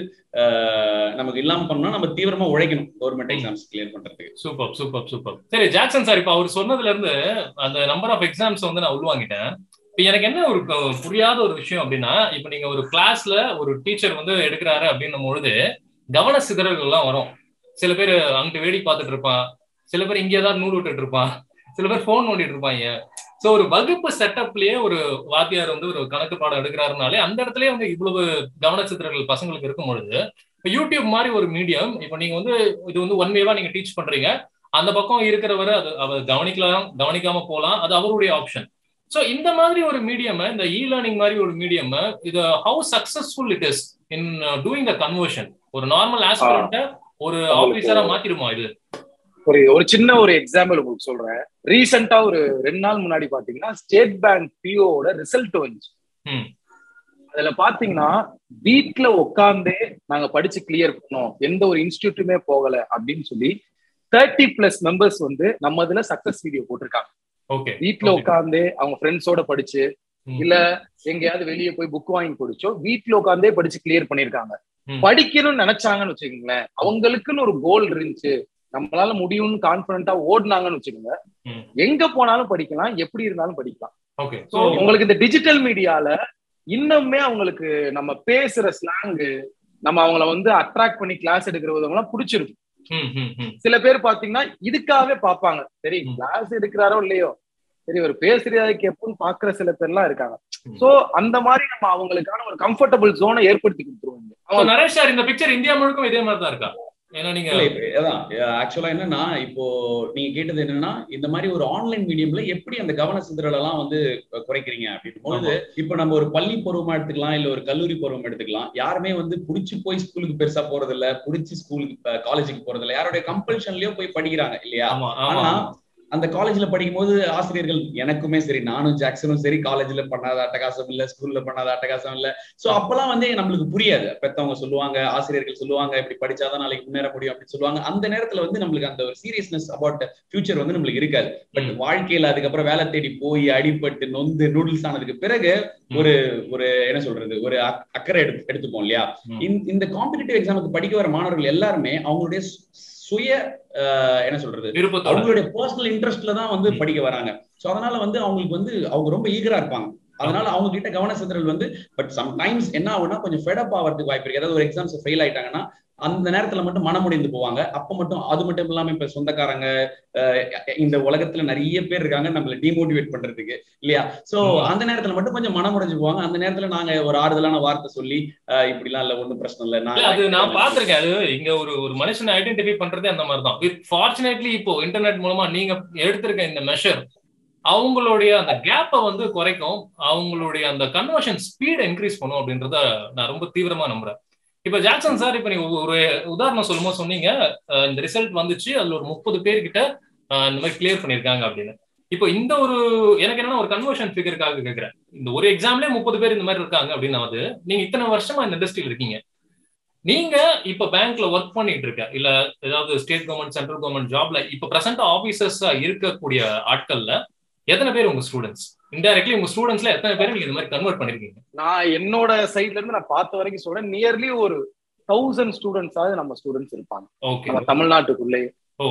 [SPEAKER 2] நமக்கு இல்லாம பண்ணா நம்ம தீவிரமா உழைக்கணும் கவர்மெண்ட் எக்ஸாம்ஸ் கிளியர் பண்றதுக்கு
[SPEAKER 1] சூப்பர் சூப்பர் சூப்பர் சரி ஜாக்சன் சார் இப்ப அவர் சொன்னதுல இருந்து அந்த நம்பர் ஆஃப் எக்ஸாம்ஸ் வந்து நான் உள்வாங்கிட்டேன் இப்ப எனக்கு என்ன ஒரு புரியாத ஒரு விஷயம் அப்படின்னா இப்ப நீங்க ஒரு கிளாஸ்ல ஒரு டீச்சர் வந்து எடுக்கிறாரு அப்படின்னும் பொழுது கவன சிதறல்கள் எல்லாம் வரும் சில பேர் அங்கிட்டு வேடி பார்த்துட்டு இருப்பான் சில பேர் இங்க ஏதாவது நூல் விட்டுட்டு இருப்பான் சில பேர் போன் நோண்டிட்டு இருப்பாங்க சோ ஒரு வகுப்பு செட்டப்லயே ஒரு வாத்தியார் வந்து ஒரு கணக்கு பாடம் எடுக்கிறாருனாலே அந்த இடத்துலயே வந்து இவ்வளவு கவனச்சித்திரங்கள் பசங்களுக்கு இருக்கும் பொழுது இப்ப யூடியூப் மாதிரி ஒரு மீடியம் இப்ப நீங்க வந்து இது வந்து ஒன் வேவா நீங்க டீச் பண்றீங்க அந்த பக்கம் இருக்கிறவரை அது அவர் கவனிக்கலாம் கவனிக்காம போலாம் அது அவருடைய ஆப்ஷன் சோ இந்த மாதிரி ஒரு மீடியம் இந்த இ லேர்னிங் மாதிரி ஒரு மீடியம் இது how successful it is in doing the conversion ஒரு நார்மல் ஆஸ்பிரண்ட ஒரு ஆபீசரா மாத்திருமா இது
[SPEAKER 3] ஒரு ஒரு சின்ன ஒரு எக்ஸாம்பிள் உங்களுக்கு சொல்றேன் ரீசெண்டா ஒரு ரெண்டு நாள் முன்னாடி பாத்தீங்கன்னா ஸ்டேட் பேங்க் பிஓட ரிசல்ட் வந்துச்சு அதுல பாத்தீங்கன்னா வீட்ல உட்காந்தே நாங்க படிச்சு கிளியர் பண்ணோம் எந்த ஒரு இன்ஸ்டியூட்டுமே போகல அப்படின்னு சொல்லி தேர்ட்டி பிளஸ் மெம்பர்ஸ் வந்து நம்ம இதுல சக்சஸ் வீடியோ போட்டிருக்காங்க வீட்டுல உட்காந்து அவங்க ஃப்ரெண்ட்ஸோட படிச்சு இல்ல எங்கேயாவது வெளியே போய் புக் வாங்கி படிச்சோ வீட்டுல உட்காந்தே படிச்சு கிளியர் பண்ணிருக்காங்க படிக்கணும்னு நினைச்சாங்கன்னு வச்சுக்கோங்களேன் அவங்களுக்குன்னு ஒரு கோல் இருந்துச்சு நம்மளால முடியும்னு கான்பிடண்டா ஓடினாங்கன்னு வச்சுக்கோங்க எங்க போனாலும் படிக்கலாம் எப்படி இருந்தாலும் படிக்கலாம் உங்களுக்கு இந்த டிஜிட்டல் மீடியால இன்னுமே அவங்களுக்கு நம்ம பேசுற ஸ்லாங்கு நம்ம அவங்கள வந்து அட்ராக்ட் பண்ணி கிளாஸ் எடுக்கிற விதம்லாம் பிடிச்சிருக்கும் சில பேர் பாத்தீங்கன்னா இதுக்காகவே பாப்பாங்க சரி கிளாஸ் எடுக்கிறாரோ இல்லையோ சரி ஒரு பேசுறதா கேட்போம்னு பாக்குற சில பேர்லாம் இருக்காங்க சோ அந்த மாதிரி நம்ம அவங்களுக்கான ஒரு கம்ஃபர்டபுள் ஜோனை ஏற்படுத்தி கொடுத்துருவோம்
[SPEAKER 1] நரேஷ் சார் இந்த பிக்சர் இந்தியா முழுக்கும் இதே மாதிரி தான் இருக்கா ஏன்னா நீங்க
[SPEAKER 2] அதான் ஆக்சுவலா என்னன்னா இப்போ நீங்க கேட்டது என்னன்னா இந்த மாதிரி ஒரு ஆன்லைன் மீடியம்ல எப்படி அந்த கவன சிதறல் எல்லாம் வந்து குறைக்கிறீங்க அப்படின்னு போது இப்ப நம்ம ஒரு பள்ளி பருவமா எடுத்துக்கலாம் இல்ல ஒரு கல்லூரி பருவம் எடுத்துக்கலாம் யாருமே வந்து புடிச்சு போய் ஸ்கூலுக்கு பெருசா போறது இல்ல புடிச்சு ஸ்கூலுக்கு காலேஜுக்கு போறது இல்ல யாருடைய கம்பல்ஷன்லயோ போய் படிக்கிறாங்க இல்லையா ஆனா அந்த காலேஜ்ல படிக்கும் போது ஆசிரியர்கள் எனக்குமே சரி நானும் ஜாக்சனும் சரி காலேஜ்ல பண்ணாத அட்டகாசம் இல்ல ஸ்கூல்ல பண்ணாத அட்டகாசம் இல்ல சோ அப்பெல்லாம் வந்து நம்மளுக்கு புரியாது பெத்தவங்க சொல்லுவாங்க ஆசிரியர்கள் சொல்லுவாங்க இப்படி படிச்சாதான் நாளைக்கு முன்னேற முடியும் அப்படின்னு சொல்லுவாங்க அந்த நேரத்துல வந்து நம்மளுக்கு அந்த ஒரு சீரியஸ்னஸ் அபவுட் ஃபியூச்சர் வந்து நம்மளுக்கு இருக்காது பட் வாழ்க்கையில அதுக்கப்புறம் வேலை தேடி போய் அடிபட்டு நொந்து நூடுல்ஸ் ஆனதுக்கு பிறகு ஒரு ஒரு என்ன சொல்றது ஒரு அக்கறை எடுத்து எடுத்துப்போம் இல்லையா இந்த காம்படிட்டிவ் எக்ஸாமுக்கு படிக்க வர மாணவர்கள் எல்லாருமே அவங்களுடைய சுய என்ன சொல்றது அவங்களுடைய பர்சனல் இன்ட்ரெஸ்ட்ல தான் வந்து படிக்க வராங்க சோ அதனால வந்து அவங்களுக்கு வந்து அவங்க ரொம்ப ஈகரா இருப்பாங்க அதனால அவங்க கிட்ட கவன சிதறல் வந்து பட் சம்டைம்ஸ் என்ன ஆகுனா கொஞ்சம் ஃபெடப் ஆகிறதுக்கு வாய்ப்பு இருக்கு ஏதாவது ஒரு எக்ஸாம்ஸ் ஃபெயில் ஆயிட்டாங்கன்னா அந்த நேரத்துல மட்டும் மனமுடிந்து போவாங்க அப்ப மட்டும் அது மட்டும் இல்லாம இப்ப சொந்தக்காரங்க இந்த உலகத்துல நிறைய பேர் இருக்காங்க நம்மள டிமோட்டிவேட் பண்றதுக்கு இல்லையா சோ அந்த நேரத்துல மட்டும் கொஞ்சம் மனமுடைஞ்சு போவாங்க அந்த நேரத்துல நாங்க ஒரு ஆறுதலான வார்த்தை சொல்லி இப்படி எல்லாம் இல்ல ஒண்ணும் பிரச்சனை இல்ல
[SPEAKER 1] நான் அது நான் பாத்திருக்கேன் அது இங்க ஒரு ஒரு மனுஷனை ஐடென்டிஃபை பண்றதே அந்த மாதிரி தான் ஃபார்ச்சுனேட்லி இப்போ இன்டர்நெட் மூலமா நீங்க எடுத்திருக்க இந்த மெஷர் அவங்களுடைய அந்த கேப்பை வந்து குறைக்கும் அவங்களுடைய அந்த கன்வர்ஷன் ஸ்பீட் இன்க்ரீஸ் பண்ணும் அப்படின்றத நான் ரொம்ப தீவிரமா நம்புறேன் இப்ப ஜாக்சன் சார் இப்ப நீங்க ஒரு உதாரணம் சொல்லும்போது சொன்னீங்க இந்த ரிசல்ட் வந்துச்சு அதுல ஒரு முப்பது பேர்கிட்ட இந்த மாதிரி கிளியர் பண்ணிருக்காங்க அப்படின்னு இப்போ இந்த ஒரு எனக்கு என்னன்னா ஒரு கன்வர்ஷன் ஃபிகருக்காக கேட்கிறேன் இந்த ஒரு எக்ஸாம்லயே முப்பது பேர் இந்த மாதிரி இருக்காங்க அப்படின்னா வந்து நீங்க இத்தனை வருஷமா இந்த இண்டஸ்ட்ரியில் இருக்கீங்க நீங்க இப்ப பேங்க்ல ஒர்க் பண்ணிட்டு இருக்க இல்ல ஏதாவது ஸ்டேட் கவர்மெண்ட் சென்ட்ரல் கவர்மெண்ட் ஜாப்ல இப்ப பிரசன்ட் ஆபீசர்ஸா இருக்கக்கூடிய ஆட்கள்ல எத்தனை பேர் உங்க ஸ்டூடெண்ட்ஸ் இன்டைரக்ட்லி உங்க ஸ்டூடெண்ட்ஸ்ல எத்தனை பேர் நீங்க இந்த மாதிரி கன்வெர்ட் பண்ணிருக்கீங்க
[SPEAKER 3] நான் என்னோட சைட்ல இருந்து நான் பார்த்த வரைக்கும் சொல்றேன் நியர்லி ஒரு தௌசண்ட் ஸ்டூடெண்ட்ஸாவது நம்ம ஸ்டூடெண்ட்ஸ் இருப்பாங்க நம்ம தமிழ்நாட்டுக்குள்ளே
[SPEAKER 1] ஓ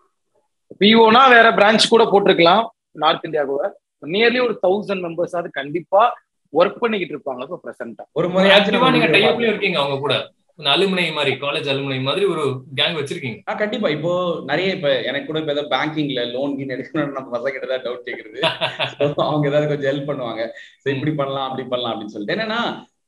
[SPEAKER 3] பிஓனா வேற பிரான்ச் கூட போட்டிருக்கலாம் நார்த் இந்தியா கூட நியர்லி ஒரு தௌசண்ட் மெம்பர்ஸாவது கண்டிப்பா ஒர்க் பண்ணிக்கிட்டு இருப்பாங்க இப்போ பிரசன்டா
[SPEAKER 1] ஒரு முறையாச்சும் நீங்க டைப்லயும் இருக்கீங்க அவங்க கூட அலுமினை மாதிரி காலேஜ் அலுமினை மாதிரி ஒரு கேங் வச்சிருக்கீங்க
[SPEAKER 2] ஆ கண்டிப்பா இப்போ நிறைய இப்ப எனக்கு கூட இப்ப ஏதாவது பேங்கிங்ல லோன் கீன் எடுக்கணும்னு நம்ம பசங்க கிட்ட தான் டவுட் கேக்குறது அவங்க ஏதாவது கொஞ்சம் ஹெல்ப் பண்ணுவாங்க இப்படி பண்ணலாம் அப்படி பண்ணலாம் அப்படின்னு சொல்லிட்டு என்னன்னா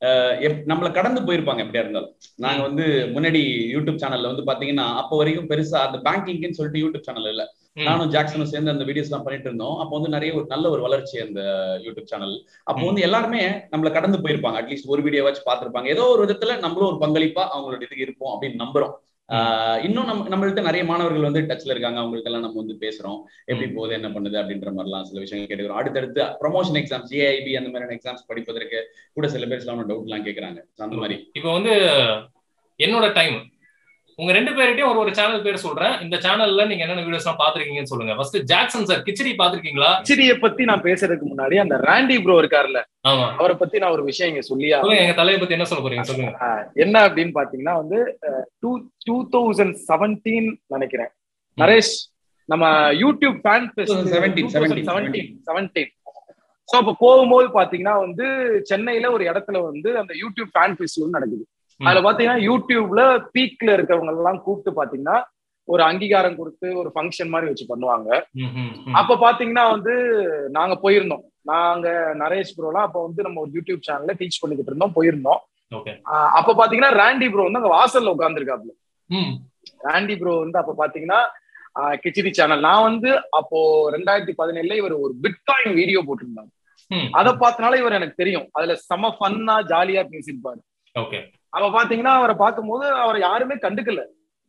[SPEAKER 2] நம்மள கடந்து போயிருப்பாங்க எப்படியா இருந்தாலும் நாங்க வந்து முன்னாடி யூடியூப் சேனல்ல வந்து பாத்தீங்கன்னா அப்போ வரைக்கும் பெருசா அந்த பேங்கிங்னு சொல்லிட்டு யூடியூப் சேனல் இல்ல நானும் ஜாக்சனும் சேர்ந்து அந்த வீடியோஸ் எல்லாம் பண்ணிட்டு இருந்தோம் அப்போ வந்து நிறைய ஒரு நல்ல ஒரு வளர்ச்சி அந்த யூடியூப் சேனல் அப்போ வந்து எல்லாருமே நம்மள கடந்து போயிருப்பாங்க அட்லீஸ்ட் ஒரு வீடியோ வச்சு பார்த்திருப்பாங்க ஏதோ ஒரு விதத்துல நம்மளும் ஒரு பங்களிப்பா அவங்களோட இதுக்கு இருப்போம் அப்படின்னு நம்புறோம் இன்னும் நம்ம நம்மள்ட்ட நிறைய மாணவர்கள் வந்து டச்ல இருக்காங்க அவங்கள்ட்ட எல்லாம் நம்ம வந்து பேசுறோம் எப்படி போகுது என்ன பண்ணுது அப்படின்ற மாதிரிலாம் சில விஷயங்கள் கேட்டுக்கிறோம் அடுத்தடுத்து ப்ரொமோஷன் எக்ஸாம்ஸ் ஏஐபி அந்த மாதிரியான எக்ஸாம்ஸ் படிப்பதற்கு கூட சில பேர் சில டவுட் எல்லாம் கேட்கறாங்க அந்த மாதிரி
[SPEAKER 1] இப்போ வந்து என்னோட டைம் உங்க ரெண்டு பேர்கிட்டயும் ஒரு ஒரு சேனல் பேர் சொல்றேன் இந்த சேனல்ல நீங்க என்னென்ன வீடியோஸ் எல்லாம் பாத்துருக்கீங்கன்னு சொல்லுங்க ஃபர்ஸ்ட் ஜாக்சன் சார் கிச்சடி பாத்திருக்கீங்களா
[SPEAKER 3] கிச்சடியை பத்தி நான் பேசுறதுக்கு முன்னாடி அந்த ராண்டி ப்ரோ இருக்காருல்ல
[SPEAKER 1] ஆமா
[SPEAKER 3] அவரை பத்தி நான் ஒரு விஷயம் இங்க சொல்லியா
[SPEAKER 1] எங்க தலையை பத்தி என்ன சொல்ல போறீங்க சொல்லுங்க
[SPEAKER 3] என்ன அப்படின்னு பாத்தீங்கன்னா வந்து டூ டூ தௌசண்ட் செவன்டீன் நினைக்கிறேன் நரேஷ் நம்ம YouTube fan seventeen seventeen so அப்போ போகும்போது பாத்தீங்கன்னா வந்து சென்னையில ஒரு இடத்துல வந்து அந்த யூடியூப் ஃபேன் ஃபெஸ்டிவல் நடக்குது அதுல பாத்தீங்கன்னா யூடியூப்ல பீக்ல இருக்கிறவங்க எல்லாம் கூப்பிட்டு பாத்தீங்கன்னா ஒரு அங்கீகாரம் கொடுத்து ஒரு ஃபங்க்ஷன் மாதிரி வச்சு பண்ணுவாங்க அப்ப பாத்தீங்கன்னா வந்து நாங்க போயிருந்தோம் நாங்க நரேஷ் ப்ரோலாம் அப்ப வந்து நம்ம ஒரு யூடியூப் சேனல்ல டீச் பண்ணிக்கிட்டு இருந்தோம் போயிருந்தோம் அப்ப பாத்தீங்கன்னா ராண்டி ப்ரோ வந்து அங்க வாசல்ல உட்காந்துருக்காப்ல ராண்டி ப்ரோ வந்து அப்ப பாத்தீங்கன்னா கிச்சடி சேனல் நான் வந்து அப்போ ரெண்டாயிரத்தி பதினேழுல இவர் ஒரு பிட்காயின் வீடியோ போட்டிருந்தாங்க அதை பார்த்தனால இவர் எனக்கு தெரியும் அதுல செம ஃபன்னா ஜாலியா பேசியிருப்பாரு அப்ப பாத்தீங்கன்னா அவரை பார்க்கும்போது அவரை யாருமே கண்டுக்கல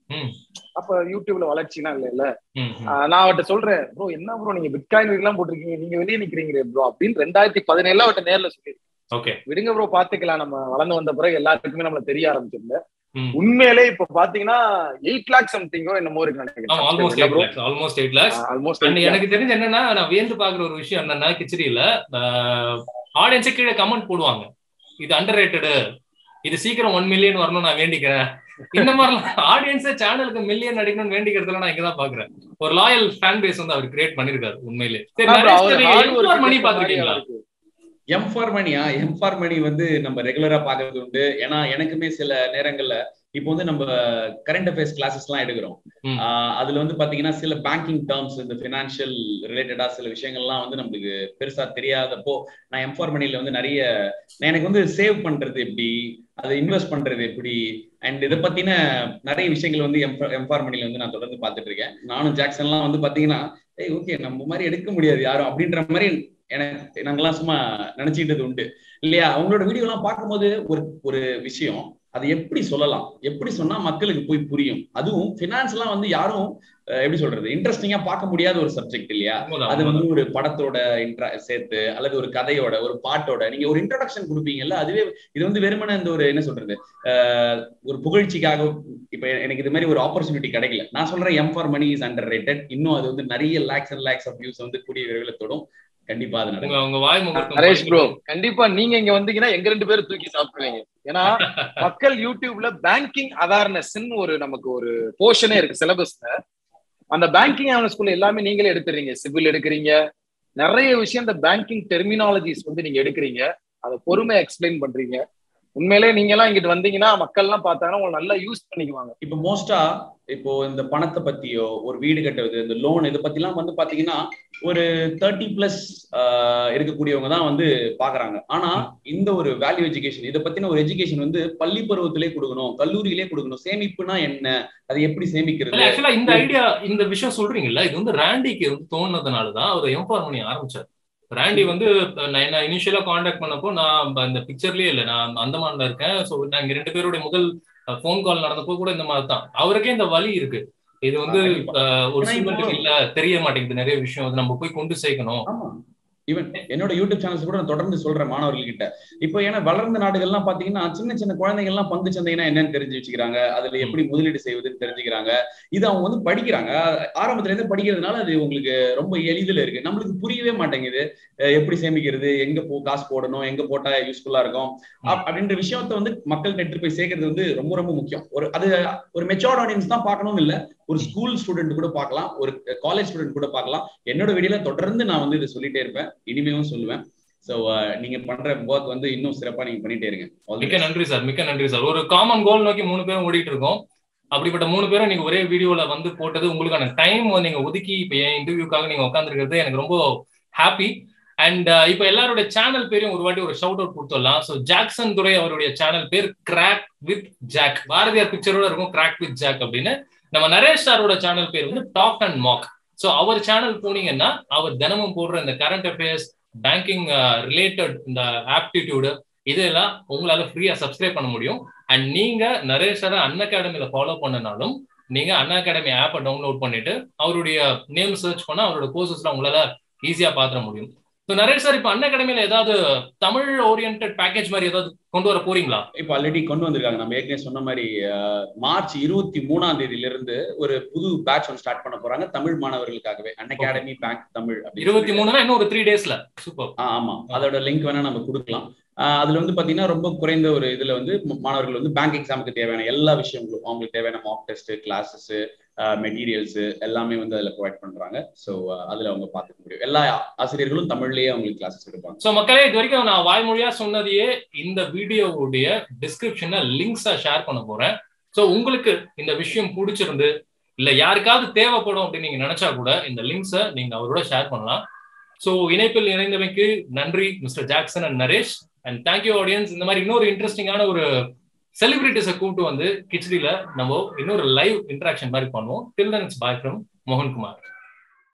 [SPEAKER 3] அப்ப யூடியூப்ல வளர்ச்சினா இல்ல இல்ல நான் அவர்கிட்ட சொல்றேன் ப்ரோ என்ன ப்ரோ நீங்க பிட்காயின் எல்லாம் போட்டிருக்கீங்க நீங்க வெளியே நிக்கிறீங்க ப்ரோ அப்படின்னு ரெண்டாயிரத்தி பதினேழுல அவர்கிட்ட நேர்ல சொல்லியிருக்கேன் விடுங்க ப்ரோ பாத்துக்கலாம் நம்ம வளர்ந்து வந்த பிறகு எல்லாத்துக்குமே நம்மள தெரிய ஆரம்பிச்சிருந்த உண்மையிலே இப்ப பாத்தீங்கன்னா எயிட் லேக் சம்திங்கோ என்னமோ இருக்கு
[SPEAKER 1] நினைக்கிறேன் எனக்கு தெரிஞ்சு என்னன்னா நான் வியந்து பாக்குற ஒரு விஷயம் என்னன்னா கிச்சடியில ஆடியன்ஸே கீழே கமெண்ட் போடுவாங்க இது அண்டர் ரேட்டடு இது சீக்கிரம் ஒன் மில்லியன் வரணும் நான் வேண்டிக்கிறேன் இந்த மாதிரிலாம் ஆடியன்ஸே சேனலுக்கு மில்லியன் அடிக்கணும்னு வேண்டிக்கிறதுல நான் இங்கதான் பாக்குறேன் ஒரு லாயல் ஃபேன் பேஸ் வந்து அவர் கிரியேட் பண்ணிருக்காரு உண்மையிலே சரி மணி பாத்துருக்கீங்களா
[SPEAKER 2] எம் ஃபார் மணியா எம் ஃபார் மணி வந்து நம்ம ரெகுலரா பாக்குறது உண்டு ஏன்னா எனக்குமே சில நேரங்கள்ல இப்போ வந்து நம்ம கரண்ட் அஃபேர்ஸ் கிளாஸஸ் எல்லாம் எடுக்கிறோம் அதுல வந்து பாத்தீங்கன்னா சில பேங்கிங் டேர்ம்ஸ் இந்த பினான்சியல் ரிலேட்டடா சில விஷயங்கள்லாம் வந்து நம்மளுக்கு பெருசா தெரியாதப்போ நான் எம்ஃபார் மணில வந்து நிறைய எனக்கு வந்து சேவ் பண்றது எப்படி அதை இன்வெஸ்ட் பண்றது எப்படி அண்ட் இதை பத்தின நிறைய விஷயங்கள் வந்து எம்ஃபார் மணில வந்து நான் தொடர்ந்து பார்த்துட்டு இருக்கேன் நானும் ஜாக்சன்லாம் வந்து பாத்தீங்கன்னா ஏய் ஓகே நம்ம மாதிரி எடுக்க முடியாது யாரும் அப்படின்ற மாதிரி எனக்கு நாங்கெல்லாம் சும்மா நினைச்சுக்கிட்டது உண்டு இல்லையா அவங்களோட வீடியோ எல்லாம் பார்க்கும்போது ஒரு ஒரு விஷயம் அதை எப்படி சொல்லலாம் எப்படி சொன்னா மக்களுக்கு போய் புரியும் அதுவும் பினான்ஸ் எல்லாம் வந்து யாரும் எப்படி சொல்றது இன்ட்ரெஸ்டிங்கா பார்க்க முடியாத ஒரு சப்ஜெக்ட் இல்லையா அது வந்து ஒரு படத்தோட இன்ட்ரா சேர்த்து அல்லது ஒரு கதையோட ஒரு பாட்டோட நீங்க ஒரு இன்ட்ரடக்ஷன் கொடுப்பீங்கல்ல அதுவே இது வந்து வெறுமன இந்த ஒரு என்ன சொல்றது ஒரு புகழ்ச்சிக்காக இப்ப எனக்கு இது மாதிரி ஒரு ஆப்பர்ச்சுனிட்டி கிடைக்கல நான் சொல்றேன் M for money is underrated இன்னும் அது வந்து நிறைய lakhs and lakhs of views வந்து கூடிய விரைவில் தொடும் கண்டிப்பா அது நடக்கும்
[SPEAKER 1] உங்க வாய்
[SPEAKER 3] நரேஷ் ப்ரோ கண்டிப்பா நீங்க இங்க வந்தீங்கன்னா எங்க ரெண்டு பேரும் தூக்கி சாப்பிடுவீங்க ஏன்னா மக்கள் யூடியூப்ல பேங்கிங் அவேர்னஸ் ஒரு நமக்கு ஒரு போர்ஷனே இருக்கு சிலபஸ்ல அந்த பேங்கிங் அவேர்னஸ்குள்ள எல்லாமே நீங்களே எடுத்துறீங்க சிவில் எடுக்கிறீங்க நிறைய விஷயம் இந்த பேங்கிங் டெர்மினாலஜிஸ் வந்து நீங்க எடுக்கிறீங்க அதை பொறுமையா எக்ஸ்பிளைன் பண்றீங்க உண்மையிலே நீங்க எல்லாம் இங்கிட்டு வந்தீங்கன்னா மக்கள் எல்லாம் பார்த்தாங்கன்னா உங்களை நல்லா யூஸ் பண்ணிக்குவாங்க
[SPEAKER 2] இப்போ மோஸ்டா இப்போ இந்த பணத்தை பத்தியோ ஒரு வீடு கட்டுறது இந்த லோன் இதை பத்தி எல்லாம் வந்து பாத்தீங்கன்னா ஒரு தேர்ட்டி பிளஸ் இருக்கக்கூடியவங்க தான் வந்து பாக்குறாங்க ஆனா இந்த ஒரு வேல்யூ எஜுகேஷன் இதை பத்தின ஒரு எஜுகேஷன் வந்து பள்ளி பருவத்திலே கொடுக்கணும் கல்லூரியிலே கொடுக்கணும் சேமிப்புனா என்ன அது எப்படி சேமிக்கிறது
[SPEAKER 1] ஆக்சுவலா இந்த ஐடியா இந்த விஷயம் சொல்றீங்கல்ல இது வந்து ராண்டிக்கு வந்து தோணுனதுனாலதான் அவர் எம்பார் பண்ணி ஆரம்பிச்சார் ராண்டி வந்து நான் என்ன இனிஷியலா காண்டாக்ட் பண்ணப்போ நான் அந்த பிக்சர்லயே இல்லை நான் அந்தமான்ல இருக்கேன் ஸோ நாங்க ரெண்டு பேருடைய முதல் ஃபோன் கால் நடந்தப்போ கூட இந்த மாதிரி தான் அவருக்கே இந்த வழி இருக்கு இது வந்து ஒரு ஸ்டூடெண்ட்டுக்கு இல்ல தெரிய மாட்டேங்குது நிறைய விஷயம் அது நம்ம போய் கொண்டு சேர்க்கணும்
[SPEAKER 2] ஈவன் என்னோட யூடியூப் சேனல்ஸ் கூட நான் தொடர்ந்து சொல்றேன் மாணவர்கள் கிட்ட இப்போ ஏன்னா வளர்ந்த நாடுகள்லாம் பாத்தீங்கன்னா சின்ன சின்ன குழந்தைகள்லாம் பங்கு சந்தைனா என்னன்னு தெரிஞ்சு வச்சுக்கிறாங்க அதுல எப்படி முதலீடு செய்வதுன்னு தெரிஞ்சுக்கிறாங்க இது அவங்க வந்து படிக்கிறாங்க ஆரம்பத்துல இருந்து படிக்கிறதுனால அது உங்களுக்கு ரொம்ப எளிதில் இருக்கு நம்மளுக்கு புரியவே மாட்டேங்குது எப்படி சேமிக்கிறது எங்க போ காசு போடணும் எங்க போட்டா யூஸ்ஃபுல்லா இருக்கும் அப்படின்ற விஷயத்த வந்து மக்கள்கிட்ட எடுத்து போய் சேர்க்கறது வந்து ரொம்ப ரொம்ப முக்கியம் ஒரு அது ஒரு மெச்சோர்ட் ஆடியன்ஸ் தான் பார்க்கணும்னு இல்ல ஒரு ஸ்கூல் ஸ்டூடெண்ட் கூட பார்க்கலாம் ஒரு காலேஜ் ஸ்டூடெண்ட் கூட பார்க்கலாம் என்னோட வீடியோல தொடர்ந்து நான் வந்து இதை சொல்லிட்டே இருப்பேன் இனிமேவும் சொல்லுவேன் சோ நீங்க பண்ற ஒர்க் வந்து இன்னும் சிறப்பா நீங்க பண்ணிட்டே இருங்க
[SPEAKER 1] மிக்க நன்றி சார் மிக்க நன்றி சார் ஒரு காமன் கோல் நோக்கி மூணு பேரும் ஓடிட்டு இருக்கோம் அப்படிப்பட்ட மூணு பேரும் நீங்க ஒரே வீடியோல வந்து போட்டது உங்களுக்கான டைம் நீங்க ஒதுக்கி இப்ப என் இன்டர்வியூக்காக நீங்க உட்காந்துருக்கிறது எனக்கு ரொம்ப ஹாப்பி அண்ட் இப்போ எல்லாருடைய சேனல் பேரையும் ஒரு வாட்டி ஒரு ஷவுட் அவுட் கொடுத்துடலாம் ஸோ ஜாக்சன் துரை அவருடைய சேனல் பேர் கிராக் வித் ஜாக் பாரதியார் பிக்சரோட இருக்கும் கிராக் வித் ஜாக் அப்படின்னு நம்ம நரேஷ் சாரோட சேனல் பேர் வந்து டாக் அண்ட் மாக் ஸோ அவர் சேனல் போனீங்கன்னா அவர் தினமும் போடுற இந்த கரண்ட் அஃபேர்ஸ் பேங்கிங் ரிலேட்டட் இந்த ஆப்டிடியூடு இதெல்லாம் உங்களால ஃப்ரீயா சப்ஸ்கிரைப் பண்ண முடியும் அண்ட் நீங்க நரேஷ் சாரை அன் அகாடமியில ஃபாலோ பண்ணனாலும் நீங்க அன் அகாடமி ஆப்பை டவுன்லோட் பண்ணிட்டு அவருடைய நேம் சர்ச் பண்ணா அவரோட கோர்சஸ்ல உங்களால ஈஸியா பாத்திர முடியும் ஸோ நரேஷ் சார் இப்போ அன் அகாடமியில ஏதாவது தமிழ் ஓரியன்ட் பேக்கேஜ் மாதிரி ஏதாவது கொண்டு வர போறீங்களா
[SPEAKER 2] இப்போ ஆல்ரெடி கொண்டு வந்திருக்காங்க நம்ம ஏற்கனவே சொன்ன மாதிரி மார்ச் இருபத்தி மூணாம் தேதியில இருந்து ஒரு புது பேட்ச் ஒன்று ஸ்டார்ட் பண்ண போறாங்க தமிழ் மாணவர்களுக்காகவே அன் அகாடமி பேங்க் தமிழ்
[SPEAKER 1] இருபத்தி மூணுனா இன்னும் ஒரு த்ரீ டேஸ்ல சூப்பர்
[SPEAKER 2] ஆமா அதோட லிங்க் வேணா நம்ம கொடுக்கலாம் அதுல வந்து பாத்தீங்கன்னா ரொம்ப குறைந்த ஒரு இதுல வந்து மாணவர்கள் வந்து பேங்க் எக்ஸாமுக்கு தேவையான எல்லா விஷயங்களும் அவங்களுக்கு தேவையான மாக் டெஸ்ட் கிளாஸஸ் மெட்டீரியல்ஸ் எல்லாமே வந்து அதுல ப்ரொவைட் பண்றாங்க ஸோ அதுல அவங்க பார்த்துக்க முடியும் எல்லா ஆசிரியர்களும் தமிழ்லயே அவங்களுக்கு கிளாஸஸ் எடுப்பாங்க
[SPEAKER 1] ஸோ மக்களே இது வரைக்கும் நான் வாய்மொழியா சொன்னதையே இந்த வீடியோவுடைய டிஸ்கிரிப்ஷன்ல லிங்க்ஸா ஷேர் பண்ண போறேன் ஸோ உங்களுக்கு இந்த விஷயம் பிடிச்சிருந்து இல்ல யாருக்காவது தேவைப்படும் அப்படின்னு நீங்க நினைச்சா கூட இந்த லிங்க்ஸை நீங்க அவரோட ஷேர் பண்ணலாம் ஸோ இணைப்பில் இணைந்தமைக்கு நன்றி mister Jackson and Naresh and thank you audience இந்த மாதிரி இன்னொரு இன்ட்ரெஸ்டிங்கான ஒரு செலிபிரிட்டிஸை கூப்பிட்டு வந்து கிச்சடியில நம்ம இன்னொரு லைவ் இன்ட்ராக்ஷன் மாதிரி பண்ணுவோம் till then it's bye from Mohankumar